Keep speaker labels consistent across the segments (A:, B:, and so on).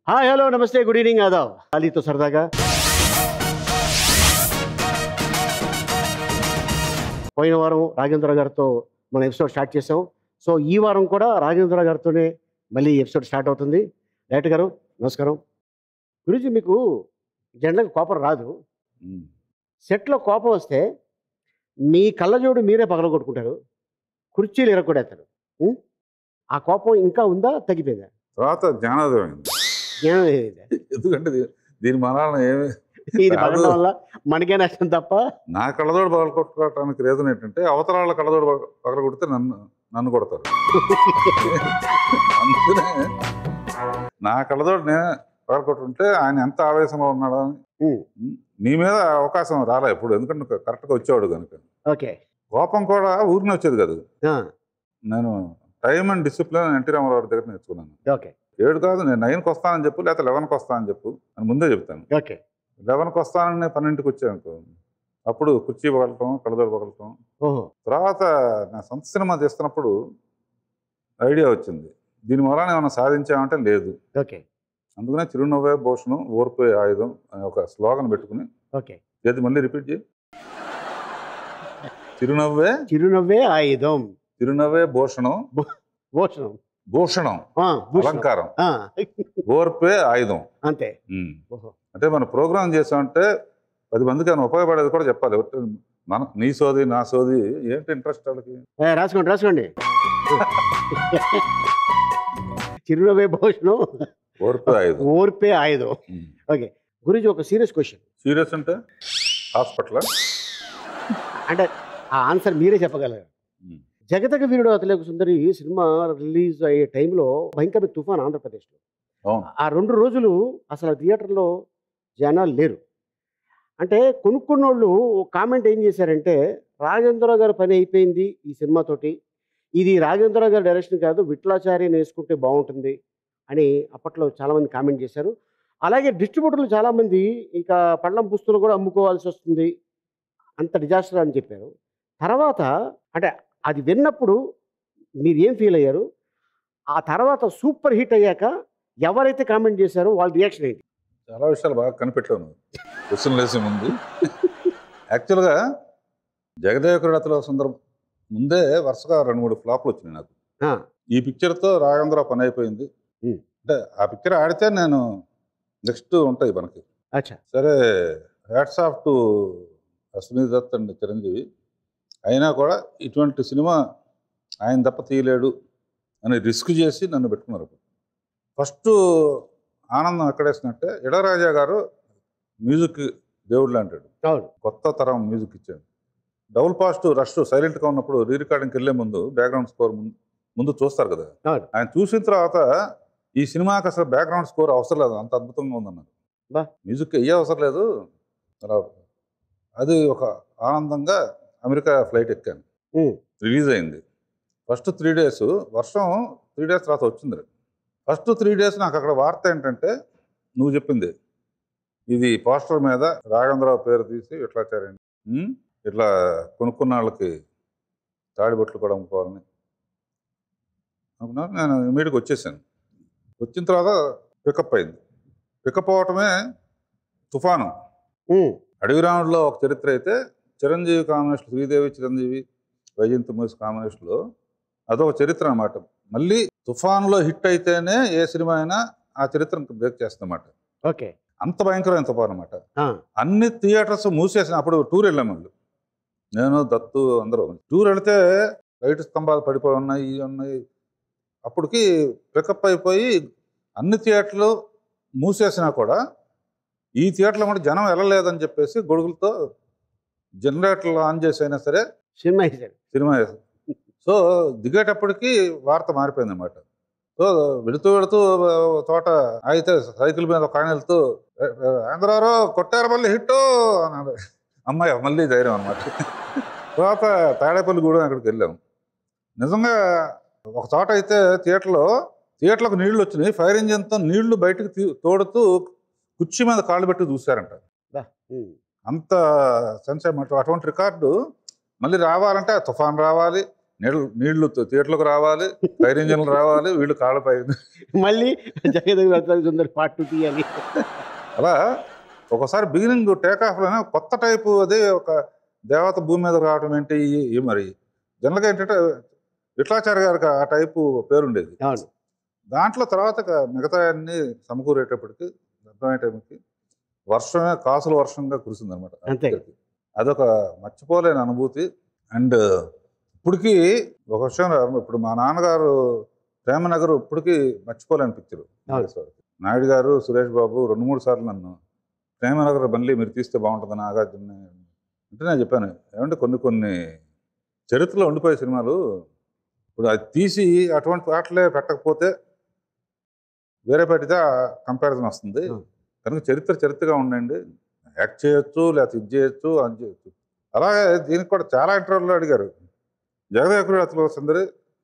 A: Hi hello నమస్తే good evening ఆదావ్ అలీతో సరదాగా పోయిన వారం రాజేంద్ర గారితో మనం ఎపిసోడ్ స్టార్ట్ చేసాం సో ఈ వారం కూడా రాజేంద్ర గారితోనే మళ్ళీ ఎపిసోడ్ స్టార్ట్ అవుతుంది డైరెక్టర్ గారు నమస్కారం గురించి మీకు జనరల్గా కోపం రాదు
B: ఉమ్.
A: సెట్లో కోపం వస్తే మీ కళ్ళజోడు మీరే పగలగొట్టుకుంటారు కుర్చీలు ఎరగొడేస్తారు ఉం? ఆ కోపం ఇంకా ఉందా తగ్గిపోయిందా
B: తర్వాత జ్ఞానోదయం అయింది
A: జ్ఞానం ఏమైందా?
B: ఎందుకంటే దీ- దీని మనాలను ఏమి
A: ఇది
B: కాదు.
A: పగలడం వల్ల మనకే నష్టం తప్ప
B: నా కళ్ళదోడు పగల కొట్టుకోవడానికి రీజన్ ఏంటంటే అవతల వాళ్ళ కళ్ళదోడు పగ- పగల కొడితే నన్ను నన్ను కొడతారు అందుకనే నా కళ్ళదోడు నేను పగల కొట్టుంటే ఆయన ఎంత ఆవేశంలో ఉన్నాడో అని
A: ఉం.
B: నీ మీద అవకాశం రాలే ఎప్పుడు ఎందుకంటే నువ్వు కరెక్ట్గా వచ్చేవాడు కనుక
A: ఓకే
B: కోపం కూడా ఊరిని వచ్చేది కాదు
A: ఆ,
B: నేను time and discipline NT Rama Rao దగ్గర నేర్చుకున్నాను
A: ఓకే
B: ఏడు కాదు నేను నైన్కి వస్తానని చెప్పు లేకపోతే లెవెన్కి వస్తానని చెప్పు అని ముందే చెప్తాను
A: ఓకే
B: లెవెన్కి వస్తానని పన్నెండుకి వచ్చాను అప్పుడు కుర్చీ పగలటం కళ్ళదోడు పగలటం
A: ఓహో
B: తర్వాత నా సొంత సినిమా తీస్తున్నప్పుడు ఐడియా వచ్చింది దీని మూలాన ఏమైనా సాధించామంటే లేదు
A: ఓకే
B: అందుకనే చిరునవ్వే భూషణం ఓర్పే ఆయుధం అనే ఒక స్లోగన్ పెట్టుకుని
A: ఓకే
B: ఏది మళ్ళీ రిపీట్ చేయి చిరునవ్వే
A: చిరునవ్వే ఆయుధం
B: చిరునవ్వే భూషణం
A: భూషణం
B: భూషణం
A: ఆ, భూషణం.
B: అలంకారం
A: ఆ,
B: ఓర్పే ఆయుధం
A: అంతే
B: ఉమ్.
A: ఓహో
B: అంటే మనం ప్రోగ్రామ్ చేసామంటే పది మందికి ఏమైనా ఉపయోగపడేది కూడా చెప్పాలి ఎవరి- మన నీ సోది నా సోది ఏంటి ఇంట్రెస్ట్ వాళ్ళకి
A: ఏ, రాసుకోండి రాసుకోండి చిరునవ్వే భూషణం
B: ఓర్పే ఆయుధం
A: ఓర్పే ఆయుధం ఓకే గురించి ఒక సీరియస్ క్వశ్చన్
B: సీరియస్ అంటే హాస్పిటల్
A: అంటే ఆ ఆన్సర్ మీరే చెప్పగలరు జగతక వీరుడు అతలేక సుందరి సినిమా రిలీజ్ అయ్యే టైంలో భయంకర తుఫాన్ ఆంధ్రప్రదేశ్లో
B: అవును
A: ఆ రెండు రోజులు అసలు థియేటర్లో జనాలు లేరు అంటే కొనుక్కున్నోళ్ళు కామెంట్ ఏం చేశారంటే రాజేంద్ర గారి పని అయిపోయింది ఈ సినిమాతోటి ఇది రాజేంద్ర గారి డైరెక్షన్ కాదు విట్లాచార్య వేసుకుంటే బాగుంటుంది అని అప్పట్లో చాలామంది కామెంట్ చేశారు అలాగే డిస్ట్రిబ్యూటర్లు చాలామంది ఇక పళ్ళం పుస్తులు కూడా అమ్ముకోవాల్సి వస్తుంది అంత డిజాస్టర్ అని చెప్పారు తర్వాత అంటే అది విన్నప్పుడు మీరు ఏం ఫీల్ అయ్యారు ఆ తర్వాత సూపర్ హిట్ అయ్యాక ఎవరైతే కామెంట్ చేశారో వాళ్ళ రియాక్షన్ ఏంటి
B: చాలా విషయాలు బాగా కనిపెట్టావు నువ్వు క్వశ్చన్ లేసే ముందు యాక్చువల్గా జగదేవకుడు అతల సందర్భం ముందే వరుసగా రెండు మూడు ఫ్లాప్లు వచ్చినాయి నాకు
A: ఆ,
B: ఈ పిక్చర్తో రాగేంద్ర పని అయిపోయింది
A: Hmm.
B: అంటే ఆ పిక్చర్ ఆడితే నేను నెక్స్ట్ ఉంటాయి మనకి
A: అచ్చా
B: సరే hats off to Ashwini Dutt and Chiranjeevi అయినా కూడా ఇటువంటి సినిమా ఆయన తప్ప తీయలేడు అని రిస్క్ చేసి నన్ను పెట్టుకున్నారు ఫస్ట్ ఆనందం ఎక్కడేసినట్టే ఇళరాజా గారు మ్యూజిక్ దేవుడు అంటాడు
A: అవును
B: కొత్త తరం మ్యూజిక్ ఇచ్చాడు డబుల్ పాస్ట్ రష్ సైలెంట్గా ఉన్నప్పుడు రీ రికార్డింగ్కి వెళ్ళే ముందు బ్యాక్గ్రౌండ్ స్కోర్ ముందు ముందు చూస్తారు కదా
A: అవును
B: ఆయన చూసిన తర్వాత ఈ సినిమాకి అసలు బ్యాక్గ్రౌండ్ స్కోర్ అవసరం లేదు అంత అద్భుతంగా ఉందన్నారు
A: బా.
B: మ్యూజిక్ అయ్యే అవసరం లేదు అలా అది ఒక ఆనందంగా అమెరికా ఫ్లైట్ ఎక్కాను
A: ఉమ్,
B: రిలీజ్ అయింది ఫస్ట్ త్రీ డేస్ వర్షం త్రీ డేస్ తర్వాత వచ్చింది ఫస్ట్ త్రీ డేస్ నాకు అక్కడ వార్త ఏంటంటే నువ్వు చెప్పింది ఇది పోస్టర్ మీద రాఘవేంద్రరావు పేరు తీసి ఇట్లా చేరండి ఉమ్, ఇట్లా కొనుక్కున్న వాళ్ళకి తాడిబొట్లు కూడా అమ్ముకోవాలని అనుకున్నాను నేను ఇమీడియట్గా వచ్చేసాను వచ్చిన తర్వాత పికప్ అయింది పికప్ అవటమే తుఫాను
A: ఉమ్,
B: అడవి రాముడిలో ఒక చరిత్ర అయితే చిరంజీవి కాంబినేషన్ శ్రీదేవి చిరంజీవి వైజయంతి మూవీస్ కాంబినేషన్లో అదొక చరిత్ర అన్నమాట మళ్ళీ తుఫాన్లో హిట్ అయితేనే ఏ సినిమా అయినా ఆ చరిత్రను బ్రేక్ చేస్తుందన్నమాట
A: ఓకే
B: అంత భయంకరమైన తుఫాన్ అనమాట
A: ఆ,
B: అన్ని థియేటర్స్ మూసేసిన అప్పుడు టూర్ వెళ్ళాం వాళ్ళు నేను దత్తు అందరూ టూర్ వెళితే లైట్ స్తంభాలు పడిపోయి ఉన్నాయి ఇవి ఉన్నాయి అప్పటికి పికప్ అయిపోయి అన్ని థియేటర్లు మూసేసినా కూడా ఈ థియేటర్లో కూడా జనం వెళ్ళలేదని చెప్పేసి గొడుగులతో జనరేటర్లు ఆన్ చేసి అయినా సరే
A: సినిమా వేశారు
B: సినిమా వేశారు. సో దిగేటప్పటికి వార్త మారిపోయింది అనమాట సో వెళుతూ వెళుతూ ఓ చోట అయితే సైకిల్ మీద ఒక ఆయన వెళ్తూ ఆంధ్రారావు కొట్టారు మళ్ళీ హిట్ అన్నాడు అమ్మాయి మళ్ళీ ధైర్యం అనమాట తర్వాత తాడేపల్లి గూడెం అక్కడికి వెళ్ళాం నిజంగా ఒక చోట అయితే థియేటర్లో థియేటర్లకు నీళ్లు వచ్చినాయి ఫైర్ ఇంజిన్తో నీళ్లు బయటకు తీ- తోడుతూ కుర్చీ మీద కాళ్ళు పెట్టి చూశారంట
A: ఉమ్,
B: అంత సెన్సేషన్ అటువంటి రికార్డు మళ్ళీ రావాలంటే ఆ తుఫాన్ రావాలి నీళ్ళు నీళ్లు థియేటర్లకు రావాలి ఫైర్ ఇంజిన్లు రావాలి వీళ్ళు కాళ్ళపై
A: మళ్ళీ జగదేవి సుందర్ పార్ట్ టూ తీయాలి
B: అలా ఒకసారి బిగినింగ్ టేక్ ఆఫ్లోనే కొత్త టైపు అదే ఒక దేవత భూమి మీద రావడం ఏంటి ఈ- ఈ మరి జనరల్గా ఏంటంటే విట్లాచార్య గారికి ఆ టైపు పేరు ఉండేది
A: అవును
B: దాంట్లో తర్వాత ఇక మిగతా అన్ని సమకూరేటప్పటికి అర్థమయ్యే టైంకి వర్షమే కాసుల వర్షంగా కురిసింది అనమాట
A: అంతే.
B: అదొక మర్చిపోలేని అనుభూతి అండ్ ఇప్పటికీ ఒక విషయం రా- ఇప్పుడు మా నాన్నగారు ప్రేమనగర్ ఇప్పటికీ మర్చిపోలేని పిక్చర్
A: అవును.
B: నాయుడు గారు సురేష్ బాబు రెండు మూడు సార్లు నన్ను ప్రేమనగర్ మళ్ళీ మీరు తీస్తే బాగుంటుంది నాగార్జున అంటే నేను చెప్పాను ఏమంటే కొన్ని కొన్ని చరిత్రలో ఉండిపోయే సినిమాలు ఇప్పుడు అది తీసి అటువంటి పాటలే పెట్టకపోతే వేరే పెడితే కంపారిజన్ వస్తుంది
A: Hmm.
B: కనుక చరిత్ర చరిత్రగా ఉండండి యాక్ట్ చేయొచ్చు లేకపోతే ఇది చేయొచ్చు అది చేయొచ్చు అలాగే దీనికి కూడా చాలా ఇంటర్వ్యూలో అడిగారు జగదేకుడు అతను సుందరి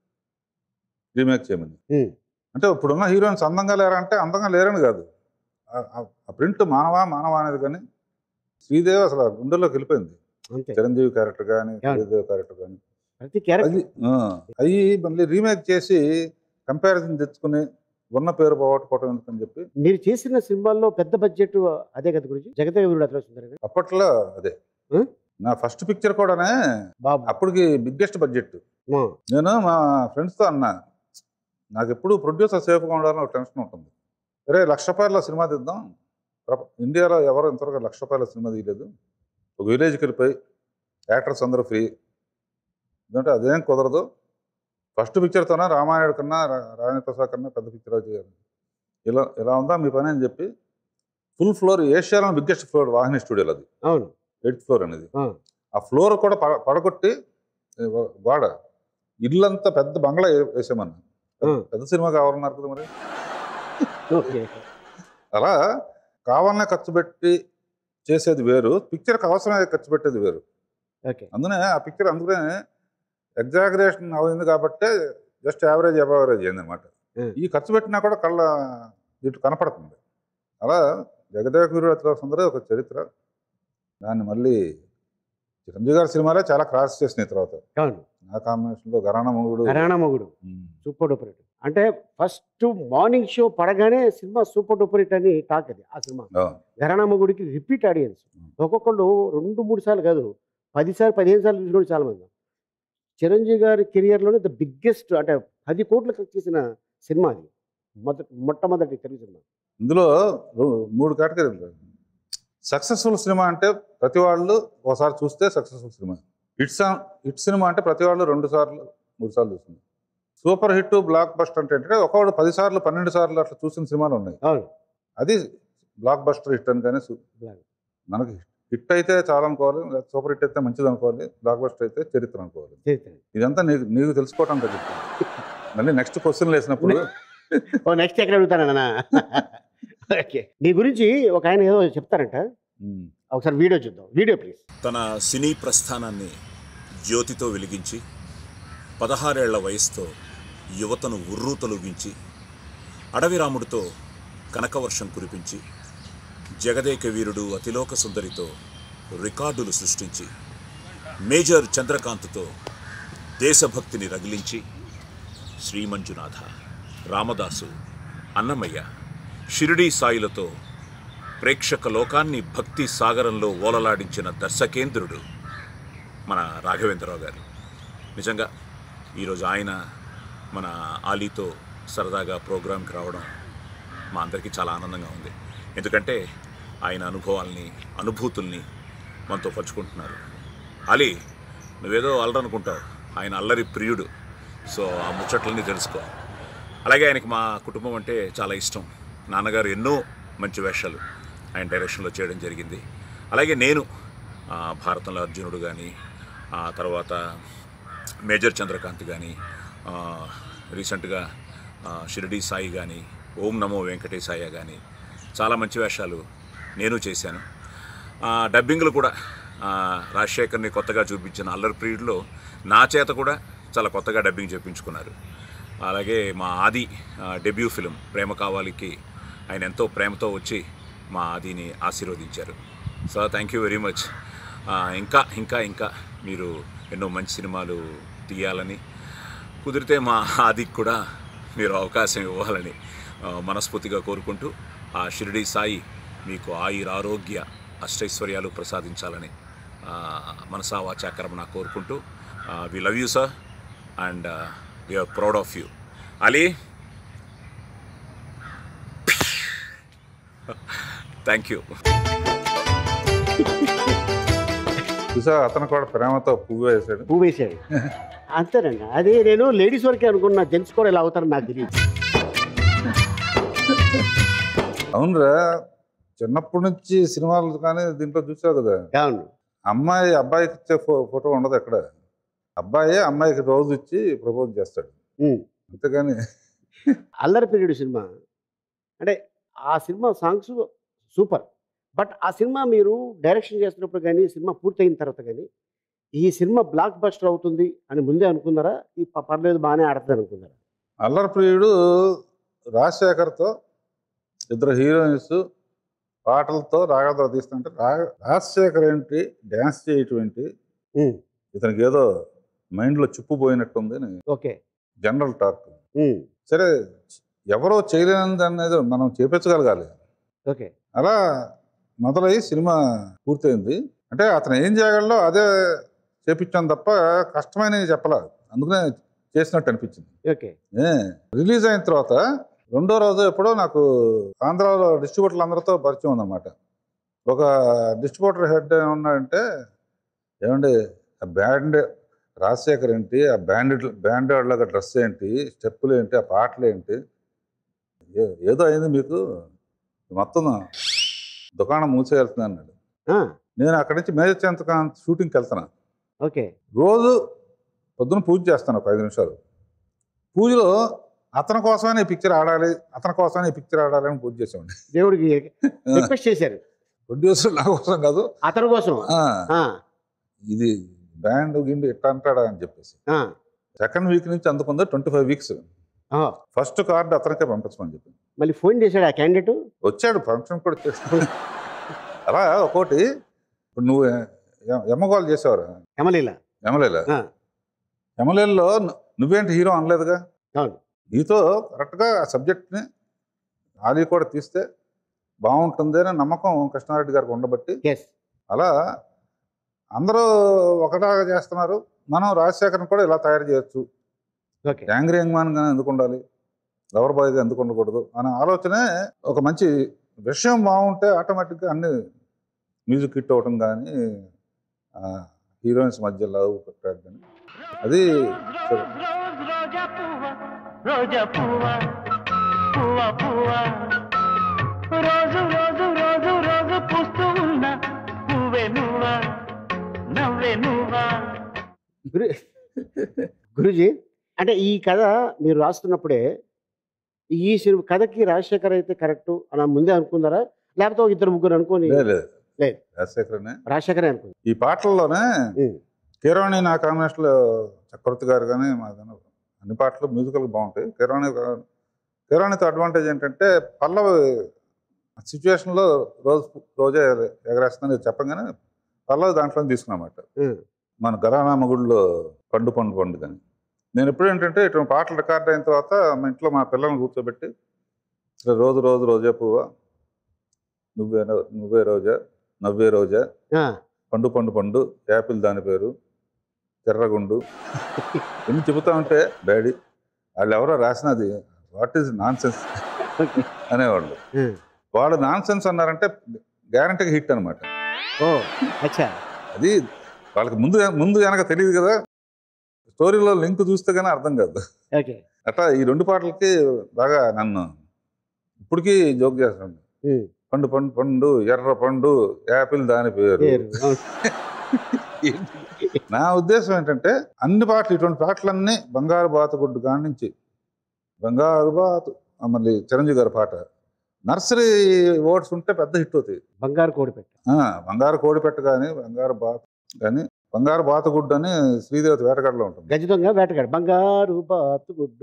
B: రీమేక్ చేయమని
A: ఉమ్.
B: అంటే ఇప్పుడున్న హీరోయిన్స్ అందంగా లేరా అంటే అందంగా లేరని కాదు ఆ- ఆ- ఆ ప్రింట్ మానవా మానవా అనేది కానీ శ్రీదేవి అసలు ఆ గుండెల్లోకి వెళ్ళిపోయింది
A: అంతే
B: చిరంజీవి క్యారెక్టర్ కానీ
A: అవును.
B: శ్రీదేవి క్యారెక్టర్ కానీ
A: ప్రతి క్యారెక్టర్
B: అది ఆ, అవి మళ్ళీ రీమేక్ చేసి కంపారిజన్ తెచ్చుకుని ఉన్న పేరు పోగొట్టుకోవటం ఎందుకని చెప్పి
A: మీరు చేసిన సినిమాల్లో పెద్ద బడ్జెట్ అదే కదా గురించి జగదేవి వీరుడు అతను సుందరి
B: అప్పట్లో అదే
A: Hmm?
B: నా ఫస్ట్ పిక్చర్ కూడానే
A: బాబు
B: అప్పటికి బిగ్గెస్ట్ బడ్జెట్
A: ఆ,
B: నేను మా ఫ్రెండ్స్తో అన్నా నాకు ఎప్పుడు ప్రొడ్యూసర్ సేఫ్గా ఉండాలని ఒక టెన్షన్ ఉంటుంది సరే లక్ష రూపాయల సినిమా తీద్దాం ప్రప- ఇండియాలో ఎవరు ఇంతవరకు లక్ష రూపాయల సినిమా తీయలేదు ఒక విలేజ్కి వెళ్ళిపోయి యాక్టర్స్ అందరూ ఫ్రీ ఎందుకంటే అదేం కుదరదు ఫస్ట్ పిక్చర్తోనే రామాయణ కన్నా రా- రాజేంద్ర ప్రసాద్ కన్నా పెద్ద పిక్చర్ చేయాలి ఇలా ఇలా ఉందా మీ పని అని చెప్పి ఫుల్ ఫ్లోర్ ఏషియాలో బిగ్గెస్ట్ ఫ్లోర్ వాహిని స్టూడియోలో అది
A: అవును
B: ఎయిత్ ఫ్లోర్ అనేది
A: ఆ,
B: ఆ ఫ్లోర్ కూడా పడ పడగొట్టి ఏ, గోడ ఇల్లంతా పెద్ద బంగ్లా వే- వేసామన్న
A: ఆ.
B: పెద్ద సినిమా కావాలన్నారు కదా మరి
A: ఓకే
B: అలా కావాలనే ఖర్చు పెట్టి చేసేది వేరు పిక్చర్కి అవసరమే ఖర్చు పెట్టేది వేరు
A: ఓకే
B: అందునే ఆ పిక్చర్ అందుకనే ఎగ్జాగరేషన్ అయింది కాబట్టి జస్ట్ యావరేజ్ అబవ్ యావరేజ్ అయింది అనమాట
A: Hmm.
B: ఈ ఖర్చు పెట్టినా కూడా కళ్ళ ఇటు కనపడుతుంది అలా జగదేవ వీరుడు సుందర ఒక చరిత్ర దాన్ని మళ్ళీ చిరంజీవి గారి సినిమాలే చాలా క్రాస్ చేసినాయి తర్వాత
A: అవును
B: ఆ కాంబినేషన్లో గరాణ మొగుడు
A: హరాణ మొగుడు
B: ఉమ్.
A: సూపర్ డూపర్ హిట్ అంటే ఫస్ట్ మార్నింగ్ షో పడగానే సినిమా సూపర్ డూపర్ హిట్ అని టాక్ అది ఆ సినిమా
B: ఆ,
A: ఘరానా మొగుడికి రిపీట్ ఆడియన్స్ ఒక్కొక్కళ్ళు రెండు మూడు సార్లు కాదు పది సార్లు పదిహేను సార్లు చూసిన వాళ్ళు చాలా మంది చిరంజీవి గారి కెరియర్లోనే ద బిగ్గెస్ట్ అంటే పది కోట్లు ఖర్చు చేసిన సినిమా అది మొదటి మొట్టమొదటి తెలుగు సినిమా
B: ఇందులో రు- మూడు కేటగిరీలు సక్సెస్ఫుల్ సినిమా అంటే ప్రతి వాళ్ళు ఒకసారి చూస్తే సక్సెస్ఫుల్ సినిమా హిట్ సా హిట్ సినిమా అంటే ప్రతి వాళ్ళు రెండు సార్లు మూడు సార్లు చూస్తుంది సూపర్ హిట్ బ్లాక్ బస్టర్ అంటే ఏంటంటే ఒకవాడు పది సార్లు పన్నెండు సార్లు అట్లా చూసిన సినిమాలు ఉన్నాయి
A: అవును
B: అది బ్లాక్ బస్టర్ హిట్ అని కానీ సు-
A: Black.
B: మనకి హిట్ అయితే చాలా అనుకోవాలి లేదా సూపర్ హిట్ అయితే మంచిది అనుకోవాలి బ్లాక్ బస్టర్ అయితే చరిత్ర అనుకోవాలి
A: చరిత్ర
B: ఇదంతా నీకు నీకు తెలుసుకోవటం తగ్గుతుంది మళ్ళీ నెక్స్ట్ క్వశ్చన్ వేసినప్పుడు
A: ఓ నెక్స్ట్ ఎక్కడ అడుగుతానన్నా ఓకే నీ గురించి ఒక ఆయన ఏదో చెప్తారంట
B: ఉమ్,
A: ఒకసారి వీడియో చూద్దాం వీడియో ప్లీజ్
C: తన సినీ ప్రస్థానాన్ని జ్యోతితో వెలిగించి పదహారేళ్ల వయసుతో యువతను ఉర్రూ తొలగించి అడవిరాముడితో కనకవర్షం కురిపించి జగదేక వీరుడు అతిలోక సుందరితో రికార్డులు సృష్టించి మేజర్ చంద్రకాంత్తో దేశభక్తిని రగిలించి శ్రీమంజునాథ రామదాసు అన్నమయ్య షిరిడీ సాయిలతో ప్రేక్షక లోకాన్ని భక్తి సాగరంలో ఓలలాడించిన దర్శకేంద్రుడు మన రాఘవేంద్రరావు గారు నిజంగా ఈరోజు ఆయన మన ఆలీతో సరదాగా ప్రోగ్రాంకి రావడం మా అందరికీ చాలా ఆనందంగా ఉంది ఎందుకంటే ఆయన అనుభవాల్ని అనుభూతుల్ని మనతో పంచుకుంటున్నారు అలీ నువ్వేదో అల్లరనుకుంటావు ఆయన అల్లరి ప్రియుడు సో ఆ ముచ్చట్లన్నీ తెలుసుకో అలాగే ఆయనకి మా కుటుంబం అంటే చాలా ఇష్టం నాన్నగారు ఎన్నో మంచి వేషాలు ఆయన డైరెక్షన్లో చేయడం జరిగింది అలాగే నేను ఆ, భారతంలో అర్జునుడు కానీ ఆ తర్వాత మేజర్ చంద్రకాంత్ కానీ ఆ, రీసెంట్గా ఆ, షిరిడి సాయి కానీ ఓం నమో వెంకటేశాయ కానీ చాలా మంచి వేషాలు నేను చేశాను ఆ, డబ్బింగ్లు కూడా ఆ, రాజశేఖర్ని కొత్తగా చూపించిన అల్లరి పీరియడ్లో నా చేత కూడా చాలా కొత్తగా డబ్బింగ్ చేయించుకున్నారు అలాగే మా ఆది ఆ, డెబ్యూ ఫిలిం ప్రేమ కావాలికి ఆయన ఎంతో ప్రేమతో వచ్చి మా ఆదిని ఆశీర్వదించారు so thank you very much ఇంకా ఇంకా ఇంకా మీరు ఎన్నో మంచి సినిమాలు తీయాలని కుదిరితే మా ఆదికి కూడా మీరు అవకాశం ఇవ్వాలని ఆ, మనస్ఫూర్తిగా కోరుకుంటూ ఆ షిరిడి సాయి మీకు ఆయుర ఆరోగ్య అష్టైశ్వర్యాలు ప్రసాదించాలని ఆ, మనసా వాచాకరమణ కోరుకుంటూ we love you sir and we are proud of you Ali thank you
B: చూసా అతను కూడా ప్రేమతో పువ్వు వేసాడు
A: పువ్వు వేసాడు అంతేనండి అది నేను లేడీస్ వరకే అనుకున్నా జెంట్స్ కూడా ఇలా అవుతారని నాకు తెలియదు
B: అవునరా చిన్నప్పటి నుంచి సినిమాలు కానీ దీంట్లో చూసావు కదా
A: అవును
B: అమ్మాయి అబ్బాయికి ఇచ్చే ఫో- ఫోటో ఉండదు ఎక్కడ అబ్బాయి అమ్మాయికి రోజు ఇచ్చి ప్రపోజ్ చేస్తాడు
A: ఉమ్.
B: అంతేగాని
A: అల్లరి పీరియడ్ సినిమా అంటే ఆ సినిమా సాంగ్స్ సూపర్ బట్ ఆ సినిమా మీరు డైరెక్షన్ చేస్తున్నప్పుడు కానీ సినిమా పూర్తయిన తర్వాత కానీ ఈ సినిమా బ్లాక్ బస్టర్ అవుతుంది అని ముందే అనుకున్నారా ఈ ప- పర్లేదు బాగానే ఆడుతుంది అనుకున్నారా
B: అల్లరి ప్రియుడు రాజశేఖర్తో ఇద్దరు హీరోయిన్స్ పాటలతో రాగతో తీస్తుంటే రా రాజశేఖర్ ఏంటి డ్యాన్స్ చేయటం ఏంటి
A: ఉమ్,
B: ఇతనికి ఏదో మైండ్లో చిప్పుపోయినట్టుంది అని
A: ఓకే
B: జనరల్ టాక్
A: ఉమ్,
B: సరే ఎవరో చేయలేనిది అనేది మనం చేపించగలగాలి
A: ఓకే
B: అలా మొదలై సినిమా పూర్తయింది అంటే అతను ఏం చేయగలడో అదే చేపించాను తప్ప కష్టమైనవి చెప్పాల అందుకనే చేసినట్టు అనిపించింది
A: ఓకే
B: ఏ రిలీజ్ అయిన తర్వాత రెండో రోజు ఎప్పుడో నాకు ఆంధ్రాలో డిస్ట్రిబ్యూటర్లు అందరితో పరిచయం ఉందన్నమాట ఒక డిస్ట్రిబ్యూటర్ హెడ్ ఏమన్నాడంటే ఏమండి ఆ బ్యాండ్ రాజశేఖర్ ఏంటి ఆ బ్యాండ్ బ్యాండ్ లాగా డ్రెస్ ఏంటి స్టెప్పులు ఏంటి ఆ పాటలు ఏంటి ఏ- ఏదో అయింది మీకు మొత్తం దుకాణం మూసేయాల్సింది అన్నాడు
A: ఆ,
B: నేను అక్కడి నుంచి మేజర్ చంద్రకాంత్ షూటింగ్కి వెళ్తాను
A: ఓకే
B: రోజు పొద్దున పూజ చేస్తాను ఒక ఐదు నిమిషాలు పూజలో అతని కోసమే ఈ పిక్చర్ ఆడాలి అతని కోసమే ఈ పిక్చర్ ఆడాలి అని పూజ చేసేవాడిని
A: దేవుడికి రిక్వెస్ట్ చేశారు
B: ప్రొడ్యూసర్ నా కోసం కాదు
A: అతని కోసం
B: ఆ,
A: ఆ,
B: ఇది బ్యాండ్ గిండి ఎట్లా అంటాడా అని చెప్పేసి
A: ఆ,
B: సెకండ్ వీక్ నుంచి అందుకుంది ట్వంటీ ఫైవ్ వీక్స్
A: ఆ.
B: ఫస్ట్ కార్డు అతనికే పంపించమని చెప్పి
A: మళ్ళీ ఫోన్ చేశాడు ఆ క్యాండిడేట్
B: వచ్చాడు ఫంక్షన్ కూడా వచ్చాడు అలా ఒక్కోటి ఇప్పుడు నువ్వు ఎ- ఎమ్మగోలు చేసేవారు
A: ఎమలీల
B: ఎమలేల
A: ఆ.
B: ఎమలేల్లో ను- నువ్వేంటి హీరో అనలేదుగా
A: అవును
B: నీతో కరెక్ట్గా ఆ సబ్జెక్ట్ని ఆలీ కూడా తీస్తే బాగుంటుంది అని నమ్మకం కృష్ణారెడ్డి గారికి ఉండబట్టి
A: ఎస్
B: అలా అందరూ ఒకలాగా చేస్తున్నారు మనం రాజశేఖర్ని కూడా ఇలా తయారు చేయొచ్చు
A: ఓకే
B: యాంగ్రీ యంగ్మాన్గానే ఎందుకు ఉండాలి లవర్ బాయ్గా ఎందుకు ఉండకూడదు అనే ఆలోచనే ఒక మంచి విషయం బాగుంటే ఆటోమేటిక్గా అన్ని మ్యూజిక్ హిట్ అవ్వటం కానీ హీరోయిన్స్ మధ్య లవ్ ట్రాక్ కానీ అది సరే.
D: రోజా పువ్వ రోజా పువ్వ పువ్వ పువ్వ రోజు రోజు రోజు రోజు పూస్తూ ఉన్న పువ్వే నువ్వా నవ్వే నువ్వా
A: గురు గురుజీ అంటే ఈ కథ మీరు రాస్తున్నప్పుడే ఈ సినిమా కథకి రాజశేఖర్ అయితే కరెక్ట్ అని ముందే అనుకున్నారా లేకపోతే ఒక ఇద్దరు ముగ్గురు అనుకోని
B: లేదు లేదు
A: లేదు.
B: రాజశేఖరనే
A: రాజశేఖరే అనుకుంది
B: ఈ పాటల్లోనే
A: ఉం.
B: కీరవాణి నా కాంబినేషన్లో చక్రవర్తి గారు కానీ మాదన అన్ని పాటలు మ్యూజికల్ బాగుంటాయి కీరవాణి కీరవాణితో అడ్వాంటేజ్ ఏంటంటే పల్లవి సిచ్యువేషన్లో రోజు రోజే ఎగరేస్తుందని చెప్పగానే పల్లవి దాంట్లో తీసుకున్నమాట
A: ఉం.
B: మన గరానా మగుడిలో పండు పండు పండు కానీ నేను ఎప్పుడు ఏంటంటే ఇటువంటి పాటలు రికార్డ్ అయిన తర్వాత మా ఇంట్లో మా పిల్లల్ని కూర్చోబెట్టి "ఇట్లా రోజు రోజు రోజే పువ్వా నువ్వే రో- నువ్వే రోజా నవ్వే రోజా
A: ఆ,
B: పండు పండు పండు యాపిల్ దాని పేరు తెర్రగుండు ఎన్ని చెబుతా ఉంటే డాడీ వాళ్ళు ఎవరో రాసినది what is nonsense
A: okay.
B: అనేవాళ్ళు
A: ఆ.
B: వాళ్ళు నాన్ సెన్స్ అన్నారంటే గ్యారంటీగా హిట్ అనమాట
A: ఓ అచ్చా
B: అది వాళ్ళకి ముందు ముందు వెనక తెలియదు కదా స్టోరీలో లింక్ చూస్తే కానీ అర్థం కాదు
A: ఓకే
B: అట్లా ఈ రెండు పాటలకి బాగా నన్ను ఇప్పటికీ జోక్ చేస్తాను
A: ఉం.
B: పండు పండు పండు ఎర్ర పండు యాపిల్ దాని పేరు
A: పేరు అవును.
B: నా ఉద్దేశం ఏంటంటే అన్ని పాటలు ఇటువంటి పాటలన్నీ బంగారు బాతుగుడ్డు కాడి నుంచి బంగారు బాతు ఆ మళ్ళీ చిరంజీవి గారి పాట నర్సరీ వర్డ్స్ ఉంటే పెద్ద హిట్ అవుతాయి
A: బంగారు కోడి పెట్ట
B: ఆ, బంగారు కోడిపెట్ట కానీ బంగారు బాతు కానీ బంగారు బాతుగుడ్డు అని శ్రీదేవత వేటగాడలో ఉంటుంది
A: గజ దొంగ వేటగాడు బంగారు బాతు గుడ్డు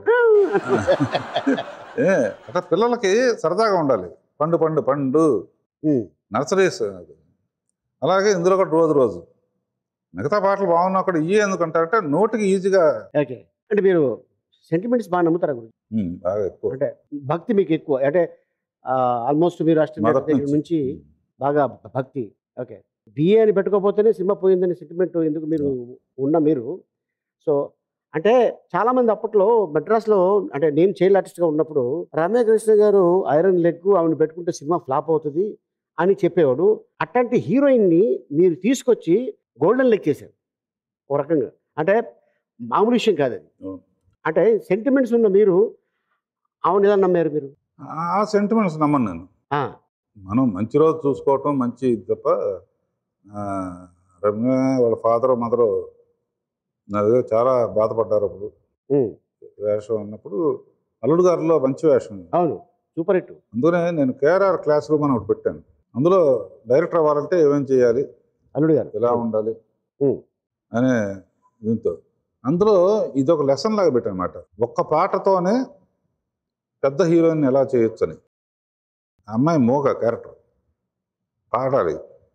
B: ఏ అట్లా పిల్లలకి సరదాగా ఉండాలి పండు పండు పండు
A: ఉం.
B: నర్సరీస్ అలాగే ఇందులో కూడా రోజు రోజు మిగతా పాటలు బాగున్నా కూడా ఇవి ఎందుకంటారంటే నోటికి ఈజీగా
A: ఓకే అంటే మీరు సెంటిమెంట్స్ బాగా నమ్ముతారా గురించి
B: ఉమ్, బాగా ఎక్కువ
A: అంటే భక్తి మీకు ఎక్కువ అంటే ఆల్మోస్ట్ మీరు అష్టం
B: మొదటి
A: దగ్గర
B: నుంచి.
A: నుంచి బాగా భక్తి ఓకే బిఏ అని పెట్టుకోకపోతేనే సినిమా పోయిందని సెంటిమెంట్ ఎందుకు మీరు ఉన్న మీరు సో అంటే చాలా మంది అప్పట్లో మెడ్రాస్లో అంటే నేను చైల్డ్ ఆర్టిస్ట్గా ఉన్నప్పుడు రమ్య కృష్ణ గారు ఐరన్ లెగ్ ఆవిడ పెట్టుకుంటే సినిమా ఫ్లాప్ అవుతుంది అని చెప్పేవాడు అట్లాంటి హీరోయిన్ని మీరు తీసుకొచ్చి గోల్డెన్ లెగ్ చేశారు ఓ రకంగా అంటే మామూలు విషయం కాదు అది
B: అవును.
A: అంటే సెంటిమెంట్స్ ఉన్న మీరు ఆవిడ ఎలా నమ్మారు మీరు
B: ఆ సెంటిమెంట్స్ నమ్మను నేను
A: ఆ,
B: మనం మంచి రోజు చూసుకోవటం మంచి ఇది తప్ప ఆ, రమ్య వాళ్ళ ఫాదర్ మదర్ నా దగ్గర చాలా బాధపడ్డారు అప్పుడు
A: ఉమ్,
B: వేషం ఉన్నప్పుడు అల్లుడు గారిలో మంచి వేషం
A: అవును సూపర్ హిట్
B: అందుకనే నేను కేఆర్ఆర్ క్లాస్ రూమ్ అని ఒకటి పెట్టాను అందులో డైరెక్టర్ అవ్వాలంటే ఏమేం చేయాలి
A: అల్లుడు గారు
B: ఎలా ఉండాలి
A: ఉమ్,
B: అనే దీంతో అందులో ఇది ఒక లెసన్ లాగా పెట్టాను అనమాట ఒక్క పాటతోనే పెద్ద హీరోయిన్ ఎలా చేయొచ్చు అని ఆ అమ్మాయి మోగ క్యారెక్టర్ పాడాలి